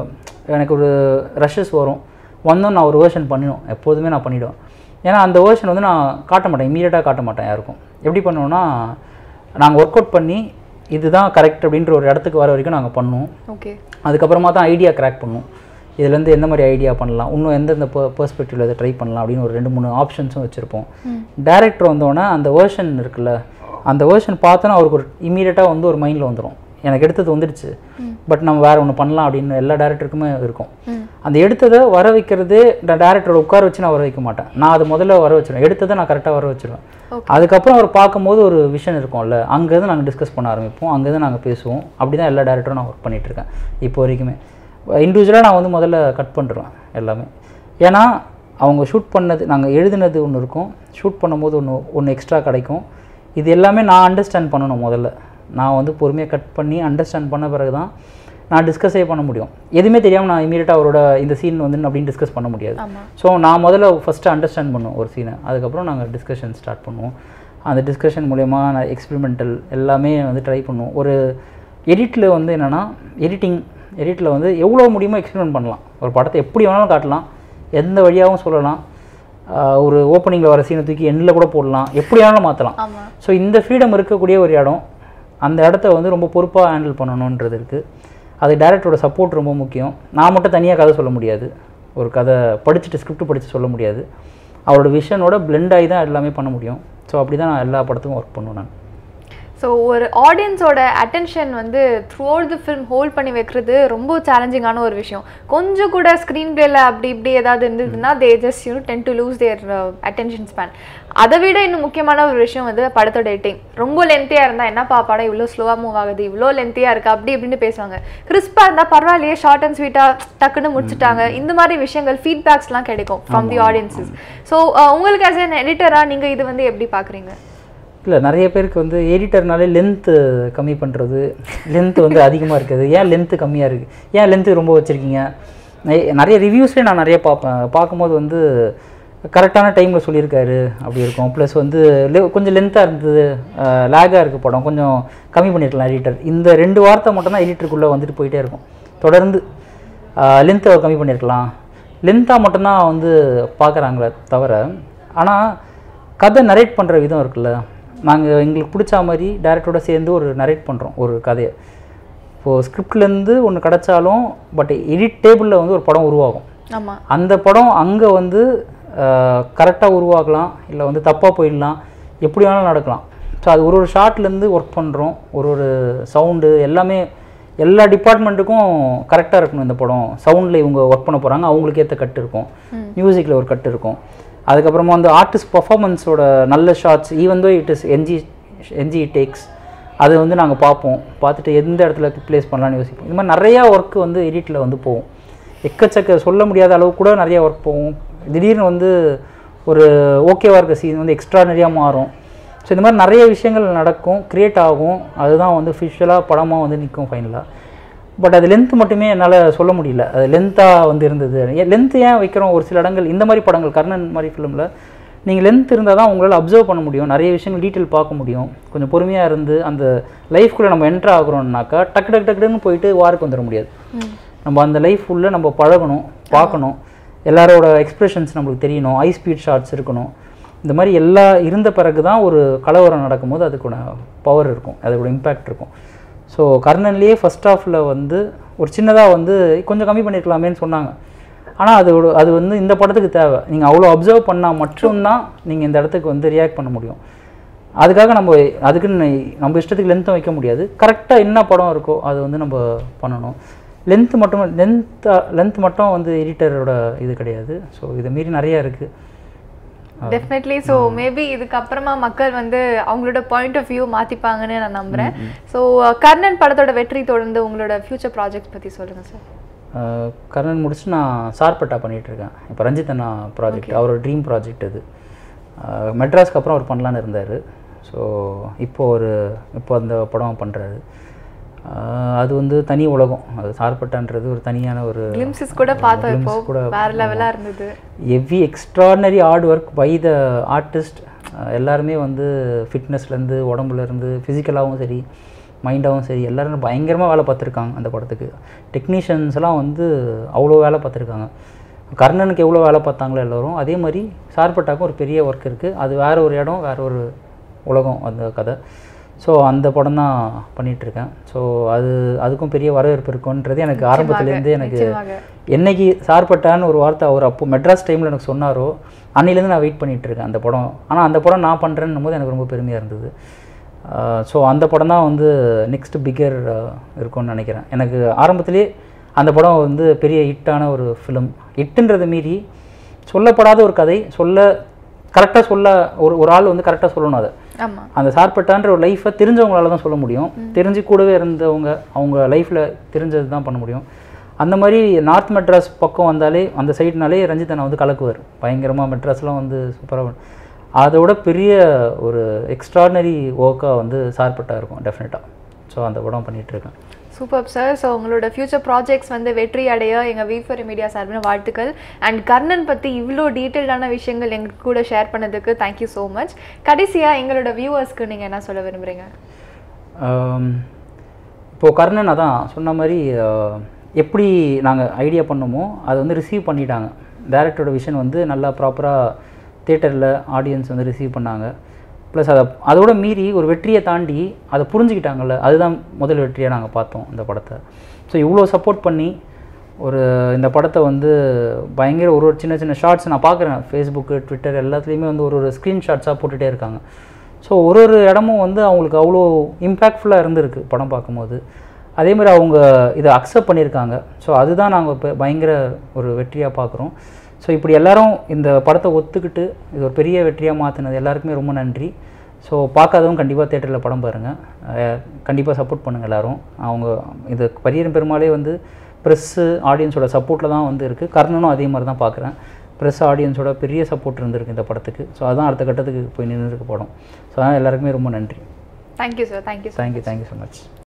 எனக்கு ஒரு ரஷஸ் வரும் வந்தோம் நான் ஒரு வேர்ஷன் பண்ணிடும் எப்போதுமே நான் பண்ணிவிடுவேன் ஏன்னா அந்த வேர்ஷன் வந்து நான் காட்ட மாட்டேன் இமீடியட்டாக காட்ட மாட்டேன் யாருக்கும் எப்படி பண்ணுவோன்னா நாங்கள் ஒர்க் அவுட் பண்ணி இதுதான் கரெக்ட் அப்படின்ற ஒரு இடத்துக்கு வர வரைக்கும் நாங்கள் பண்ணுவோம் ஓகே அதுக்கப்புறமா தான் ஐடியா கிராக் பண்ணுவோம் இதுலேருந்து எந்த மாதிரி ஐடியா பண்ணலாம் இன்னும் எந்தெந்த பெர்ஸ்பெக்டிவில் இதை ட்ரை பண்ணலாம் அப்படின்னு ஒரு ரெண்டு மூணு ஆப்ஷன்ஸும் வச்சுருப்போம் டேரக்டர் வந்தோடனே அந்த வேர்ஷன் இருக்குல்ல அந்த வேர்ஷன் பார்த்தோன்னா அவருக்கு ஒரு இமீடியட்டாக வந்து ஒரு மைண்டில் வந்துடும் எனக்கு எடுத்தது வந்துடுச்சு பட் நம்ம வேறு ஒன்று பண்ணலாம் அப்படின்னு எல்லா டேரக்டருக்குமே இருக்கும் அந்த எடுத்ததை வர வைக்கிறதே டேரக்டரோட உட்கார வச்சு நான் வர வைக்க மாட்டேன் நான் அது முதல்ல வர வச்சிருவேன் எடுத்ததை நான் கரெக்டாக வர வச்சிருவேன் அதுக்கப்புறம் அவர் பார்க்கும்போது ஒரு விஷன் இருக்கும்ல அங்கேருந்து நாங்கள் டிஸ்கஸ் பண்ண ஆரம்பிப்போம் அங்கேருந்து நாங்கள் பேசுவோம் அப்படி தான் எல்லா டேரக்டரும் நான் ஒர்க் பண்ணிகிட்ருக்கேன் இப்போ வரைக்குமே இண்டிவிஜுவலாக நான் வந்து முதல்ல கட் பண்ணிடுவேன் எல்லாமே ஏன்னா அவங்க ஷூட் பண்ணது நாங்கள் எழுதினது ஒன்று இருக்கும் ஷூட் பண்ணும்போது ஒன்று ஒன்று எக்ஸ்ட்ரா கிடைக்கும் இது எல்லாமே நான் அண்டர்ஸ்டாண்ட் பண்ணணும் முதல்ல நான் வந்து பொறுமையாக கட் பண்ணி அண்டர்ஸ்டாண்ட் பண்ண பிறகு தான் நான் டிஸ்கஸே பண்ண முடியும் எதுவுமே தெரியாமல் நான் இமீடியட்டாக அவரோட இந்த சீன் வந்து அப்படின்னு டிஸ்கஸ் பண்ண முடியாது ஆமாம் ஸோ நான் முதல்ல ஃபஸ்ட்டு அண்டர்ஸ்டாண்ட் பண்ணுவோம் ஒரு சீனை அதுக்கப்புறம் நாங்கள் டிஸ்கஷன் ஸ்டார்ட் பண்ணுவோம் அந்த டிஸ்கஷன் மூலயமா நான் எக்ஸ்பெரிமெண்டல் எல்லாமே வந்து ட்ரை பண்ணுவோம் ஒரு எடிட்டில் வந்து என்னென்னா எடிட்டிங் எடிட்டில் வந்து எவ்வளோ முடியுமோ எக்ஸ்பெரிமெண்ட் பண்ணலாம் ஒரு படத்தை எப்படி வேணாலும் காட்டலாம் எந்த வழியாகவும் சொல்லலாம் ஆஹ் ஒரு ஓப்பனிங்கில் வர சீனை தூக்கி எண்ணில் கூட போடலாம் எப்படி வேணாலும் மாற்றலாம் ஆமாம் ஸோ இந்த ஃப்ரீடம் இருக்கக்கூடிய ஒரு இடம் அந்த இடத்த வந்து ரொம்ப பொறுப்பாக ஹேண்டில் பண்ணணுன்றது இருக்குது அது டேரக்டரோட சப்போர்ட் ரொம்ப முக்கியம் நான் மட்டும் தனியாக கதை சொல்ல முடியாது ஒரு கதை படிச்சுட்டு ஸ்கிரிப்ட் படித்து சொல்ல முடியாது அவரோட விஷனோட blend ஆகி தான் எல்லாமே பண்ண முடியும் ஸோ அப்படி தான் நான் எல்லா படத்துக்கும் ஒர்க் பண்ணுவேன் நான் ஸோ ஒரு ஆடியன்ஸோட அட்டென்ஷன் வந்து throughout the film hold பண்ணி வைக்கிறது ரொம்ப சேலஞ்சிங்கான ஒரு விஷயம் கொஞ்சம் கூட ஸ்க்ரீன் பிளேல அப்படி இப்படி ஏதாவது இருந்ததுன்னா they just you tend to lose their attention span அதை விட இன்னும் முக்கியமான ஒரு விஷயம் வந்து படத்தோட எடிட்டிங் ரொம்ப லென்த்தியாக இருந்தால் என்னப்பா படம் இவ்வளோ ஸ்லோவாக மூவ் ஆகுது இவ்வளோ லென்த்தியாக இருக்குது அப்படி இப்படின்னு பேசுவாங்க கிறிஸ்பாக இருந்தால் பரவாயில்லையே ஷார்ட் அண்ட் ஸ்வீட்டாக டக்குன்னு முடிச்சுட்டாங்க இந்த மாதிரி விஷயங்கள் ஃபீட்பேக்ஸ்லாம் கிடைக்கும் ஃப்ரம் தி ஆடியன்ஸஸ் ஸோ உங்களுக்கு ஆஸ் an எடிட்டராக நீங்கள் இது வந்து எப்படி பார்க்குறீங்க இல்லை நிறைய பேருக்கு வந்து எடிட்டர்னாலே லென்த்து கம்மி பண்ணுறது லென்த் வந்து அதிகமாக இருக்குது ஏன் லென்த்து கம்மியாக இருக்குது ஏன் லென்த்து ரொம்ப வச்சுருக்கீங்க நிறைய ரிவ்யூஸ்லேயே நான் நிறைய பார்ப்பேன் பார்க்கும்போது வந்து கரெக்டான டைமில் சொல்லியிருக்காரு அப்படி இருக்கும் ப்ளஸ் வந்து le- கொஞ்சம் லென்த்தாக இருந்தது லேகாக இருக்குது படம் கொஞ்சம் கம்மி பண்ணியிருக்கலாம் எடிட்டர் இந்த ரெண்டு வார்த்தை மட்டும்தான் எடிட்டருக்குள்ளே வந்துட்டு போயிட்டே இருக்கும் தொடர்ந்து லென்த்தை கம்மி பண்ணியிருக்கலாம் லென்த்தாக மட்டும்தான் வந்து பார்க்குறாங்களே தவிர ஆனால் கதை நரேட் பண்ணுற விதம் இருக்குல்ல நாங்கள் எங்களுக்கு பிடிச்ச மாதிரி டேரக்டரோட சேர்ந்து ஒரு நரேட் பண்ணுறோம் ஒரு கதையை இப்போது ஸ்கிரிப்ட்லேருந்து ஒன்று கிடச்சாலும் பட் எடிட் டேபிளில் வந்து ஒரு படம் உருவாகும் ஆமாம் அந்த படம் அங்கே வந்து கரெக்டாக உருவாக்கலாம் இல்லை வந்து தப்பாக போயிடலாம் எப்படி வேணாலும் நடக்கலாம் ஸோ அது ஒரு ஒரு ஷார்ட்லேருந்து ஒர்க் பண்ணுறோம் ஒரு ஒரு சவுண்டு எல்லாமே எல்லா டிபார்ட்மெண்ட்டுக்கும் கரெக்டாக இருக்கணும் இந்த படம் சவுண்டில் இவங்க ஒர்க் பண்ண போகிறாங்க அவங்களுக்கு ஏற்ற கட் இருக்கும் மியூசிக்கில் ஒரு கட் இருக்கும் அதுக்கப்புறமா வந்து ஆர்டிஸ்ட் பர்ஃபார்மன்ஸோட நல்ல shots even though it is NG NG takes அது வந்து நாங்கள் பார்ப்போம் பார்த்துட்டு எந்த இடத்துல ப்ளேஸ் பண்ணலாம்னு யோசிப்போம் இந்த மாதிரி நிறையா ஒர்க் வந்து எடிட்டில் வந்து போகும் எக்கச்சக்க சொல்ல முடியாத அளவு கூட நிறைய ஒர்க் போகும் திடீர்னு வந்து ஒரு ஓகேவாக இருக்க சீன் வந்து எக்ஸ்ட்ரானரியாக மாறும் ஸோ இந்த மாதிரி நிறைய விஷயங்கள் நடக்கும் க்ரியேட் ஆகும் அதுதான் வந்து ஃபிஷுவலாக படமாக வந்து நிற்கும் ஃபைனலாக பட் அது லென்த் மட்டுமே என்னால் சொல்ல முடியல அது லென்த்தாக வந்து இருந்தது ஏன் லென்த் ஏன் வைக்கிறோம் ஒரு சில இடங்கள் இந்த மாதிரி படங்கள் கர்ணன் மாதிரி ஃபிலிமில் நீங்கள் லென்த் இருந்தால் தான் உங்களால் அப்சர்வ் பண்ண முடியும் நிறைய விஷயங்கள் டீட்டெயில் பார்க்க முடியும் கொஞ்சம் பொறுமையாக இருந்து அந்த லைஃப்குள்ளே நம்ம என்ட்ரு ஆகுறோம்னாக்கா டக்கு டக்கு டக்குன்னு போயிட்டு வாருக்கு வந்துட முடியாது நம்ம அந்த லைஃப் உள்ள நம்ம பழகணும் பார்க்கணும் எல்லாரோட எக்ஸ்பிரஷன்ஸ் நம்மளுக்கு தெரியணும் ஹை ஸ்பீட் ஷாட்ஸ் இருக்கணும் இந்த மாதிரி எல்லா இருந்த பிறகு தான் ஒரு கலவரம் நடக்கும்போது அதுக்கூட பவர் இருக்கும் அதோட இம்பேக்ட் இருக்கும் ஸோ கர்ணன்லேயே ஃபஸ்ட் ஹாஃபில் வந்து ஒரு சின்னதாக வந்து கொஞ்சம் கம்மி பண்ணியிருக்கலாமேன்னு சொன்னாங்க ஆனால் அது ஒரு அது வந்து இந்த படத்துக்கு தேவை நீங்கள் அவ்வளோ அப்சர்வ் பண்ணால் மட்டும்தான் நீங்கள் இந்த இடத்துக்கு வந்து ரியாக்ட் பண்ண முடியும் அதுக்காக நம்ம அதுக்குன்னு நம்ம இஷ்டத்துக்கு லென்த்தும் வைக்க முடியாது கரெக்டாக என்ன படம் இருக்கோ அது வந்து நம்ம பண்ணணும் லென்த் மட்டும் லென்த் லென்த் மட்டும் வந்து எடிட்டரோட இது கிடையாது ஸோ இதை மீறி நிறையா இருக்குது டெஃபினெட்லி ஸோ மேபி இதுக்கப்புறமா மக்கள் வந்து அவங்களோட பாயிண்ட் ஆஃப் வியூ மாற்றிப்பாங்கன்னு நான் நம்புகிறேன் ஸோ கர்ணன் படத்தோட வெற்றி தொடர்ந்து உங்களோட ஃபியூச்சர் ப்ராஜெக்ட் பற்றி சொல்லுங்கள் சார் ஆஹ் கர்ணன் முடிச்சு நான் சார்பட்டா பண்ணிட்டு இருக்கேன் இப்போ ரஞ்சித் அண்ணா ப்ராஜெக்ட் அவரோட ட்ரீம் ப்ராஜெக்ட் அது ஆஹ் மெட்ராஸ்க்கு அப்புறம் அவர் பண்ணலான்னு இருந்தார் ஸோ இப்போ ஒரு இப்போ அந்த படம் பண்ணுறாரு அது வந்து தனி உலகம் அது சார்பட்டான்றது ஒரு தனியான ஒரு கிளிம்சஸ் கூட பார்த்தோம் இப்போ glimpse கூட வேற லெவலாக இருந்தது every extraordinary hard work by the artist எல்லாருமே வந்து ஃபிட்னஸ்லேருந்து உடம்புலேருந்து ஃபிசிக்கலாகவும் சரி மைண்டாகவும் சரி எல்லாரும் பயங்கரமாக வேலை பார்த்துருக்காங்க அந்த படத்துக்கு டெக்னீஷியன்ஸ் எல்லாம் வந்து அவ்வளோ வேலை பார்த்துருக்காங்க கர்ணனுக்கு எவ்வளோ வேலை பார்த்தாங்களோ எல்லோரும் அதே மாதிரி சார்பட்டாக்கும் ஒரு பெரிய ஒர்க் இருக்குது அது வேற ஒரு இடம் வேற ஒரு உலகம் அந்த கதை ஸோ அந்த படம் தான் பண்ணிகிட்ருக்கேன் ஸோ அது அதுக்கும் பெரிய வரவேற்பு இருக்குன்றது எனக்கு ஆரம்பத்துலேருந்தே எனக்கு நிச்சயமாக. என்னைக்கு சார்பட்டான்னு ஒரு வார்த்தை அவர் அப்போ மெட்ராஸ் டைமில் எனக்கு சொன்னாரோ அன்னிலேருந்து நான் வெயிட் பண்ணிட்டு இருக்கேன் அந்த படம் ஆனால் அந்த படம் நான் பண்ணுறேன்னும் போது எனக்கு ரொம்ப பெருமையாக இருந்தது ஸோ அந்த படம் தான் வந்து நெக்ஸ்ட் பிக்கர் இருக்கும்னு நினைக்கிறேன் எனக்கு ஆரம்பத்திலே அந்த படம் வந்து பெரிய ஹிட்டான ஒரு ஃபிலிம் ஹிட்டுன்றதை மீறி சொல்லப்படாத ஒரு கதை சொல்ல கரெக்டாக சொல்ல ஒரு ஒரு ஆள் வந்து கரெக்டாக சொல்லணும் அதை ஆமா அந்த சார்பட்டான்ற ஒரு லைஃப்பை தெரிஞ்சவங்களால தான் சொல்ல முடியும் தெரிஞ்சு கூடவே இருந்தவங்க அவங்க லைஃப்பில் தெரிஞ்சது தான் பண்ண முடியும் அந்த மாதிரி நார்த் மெட்ராஸ் பக்கம் வந்தாலே அந்த சைடுனாலே ரஞ்சித் அண்ணா வந்து கலக்குவார் பயங்கரமாக மெட்ராஸ்லாம் வந்து சூப்பராக அதோட பெரிய ஒரு எக்ஸ்ட்ராடினரி ஒர்க்காக வந்து சார்பட்டா இருக்கும் டெஃபினட்டாக ஸோ அந்த படம் பண்ணிட்டு இருக்கேன் சூப்பர் சார் ஸோ உங்களோட ஃபியூச்சர் ப்ராஜெக்ட்ஸ் வந்து வெற்றி அடைய எங்கள் வீஃபர் மீடியா சார்பில் வாழ்த்துக்கள் அண்ட் கர்ணன் பற்றி இவ்வளோ டீட்டெயில்டான விஷயங்கள் எங்க கூட ஷேர் பண்ணதுக்கு தேங்க்யூ ஸோ மச் கடைசியாக எங்களோட வியூவர்ஸ்க்கு நீங்கள் என்ன சொல்ல விரும்புகிறீங்க ஆம், இப்போ கர்ணன் அதான் சொன்ன மாதிரி ஆஹ், எப்படி நாங்கள் ஐடியா பண்ணோமோ அதை வந்து ரிசீவ் பண்ணிட்டாங்க டேரக்டரோட விஷன் வந்து நல்லா ப்ராப்பராக தேட்டரில் ஆடியன்ஸ் வந்து ரிசீவ் பண்ணாங்க ப்ளஸ் அதை அதோட மீறி ஒரு வெற்றியை தாண்டி அதை புரிஞ்சுக்கிட்டாங்கல்ல அதுதான் முதல் வெற்றியாக நாங்கள் பார்த்தோம் இந்த படத்தை ஸோ இவ்வளோ சப்போர்ட் பண்ணி ஒரு இந்த படத்தை வந்து பயங்கர ஒரு ஒரு சின்ன சின்ன ஷார்ட்ஸ் நான் பார்க்குறேன் ஃபேஸ்புக்கு ட்விட்டர் எல்லாத்துலேயுமே வந்து ஒரு ஒரு ஸ்க்ரீன்ஷாட்ஸாக போட்டுகிட்டே இருக்காங்க ஸோ ஒரு ஒரு இடமும் வந்து அவங்களுக்கு அவ்வளோ இம்பேக்ட்ஃபுல்லாக இருந்திருக்கு படம் பார்க்கும்போது அதே மாதிரி அவங்க இதை அக்செப்ட் பண்ணியிருக்காங்க ஸோ அதுதான் நாங்கள் இப்போ பயங்கர ஒரு வெற்றியாக பார்க்குறோம் ஸோ இப்படி எல்லாரும் இந்த படத்தை ஒத்துக்கிட்டு இது ஒரு பெரிய வெற்றியாக மாற்றினது எல்லாருக்குமே ரொம்ப நன்றி ஸோ பார்க்காதவங்க கண்டிப்பாக தேட்டரில் படம் பாருங்கள் கண்டிப்பாக சப்போர்ட் பண்ணுங்கள் எல்லாரும் அவங்க இது பரியரும் பெருமாளே வந்து ப்ரெஸ்ஸு ஆடியன்ஸோட சப்போர்ட்டில் தான் வந்து இருக்குது கர்ணனும் அதே மாதிரி தான் பார்க்குறேன் ப்ரெஸ் ஆடியன்ஸோட பெரிய சப்போர்ட் இருந்திருக்கு இந்த படத்துக்கு ஸோ அதான் அடுத்த கட்டத்துக்கு போய் நின்றுருக்கு படம் ஸோ அதனால் எல்லாருக்குமே ரொம்ப நன்றி thank you sir thank you thank you thank you so much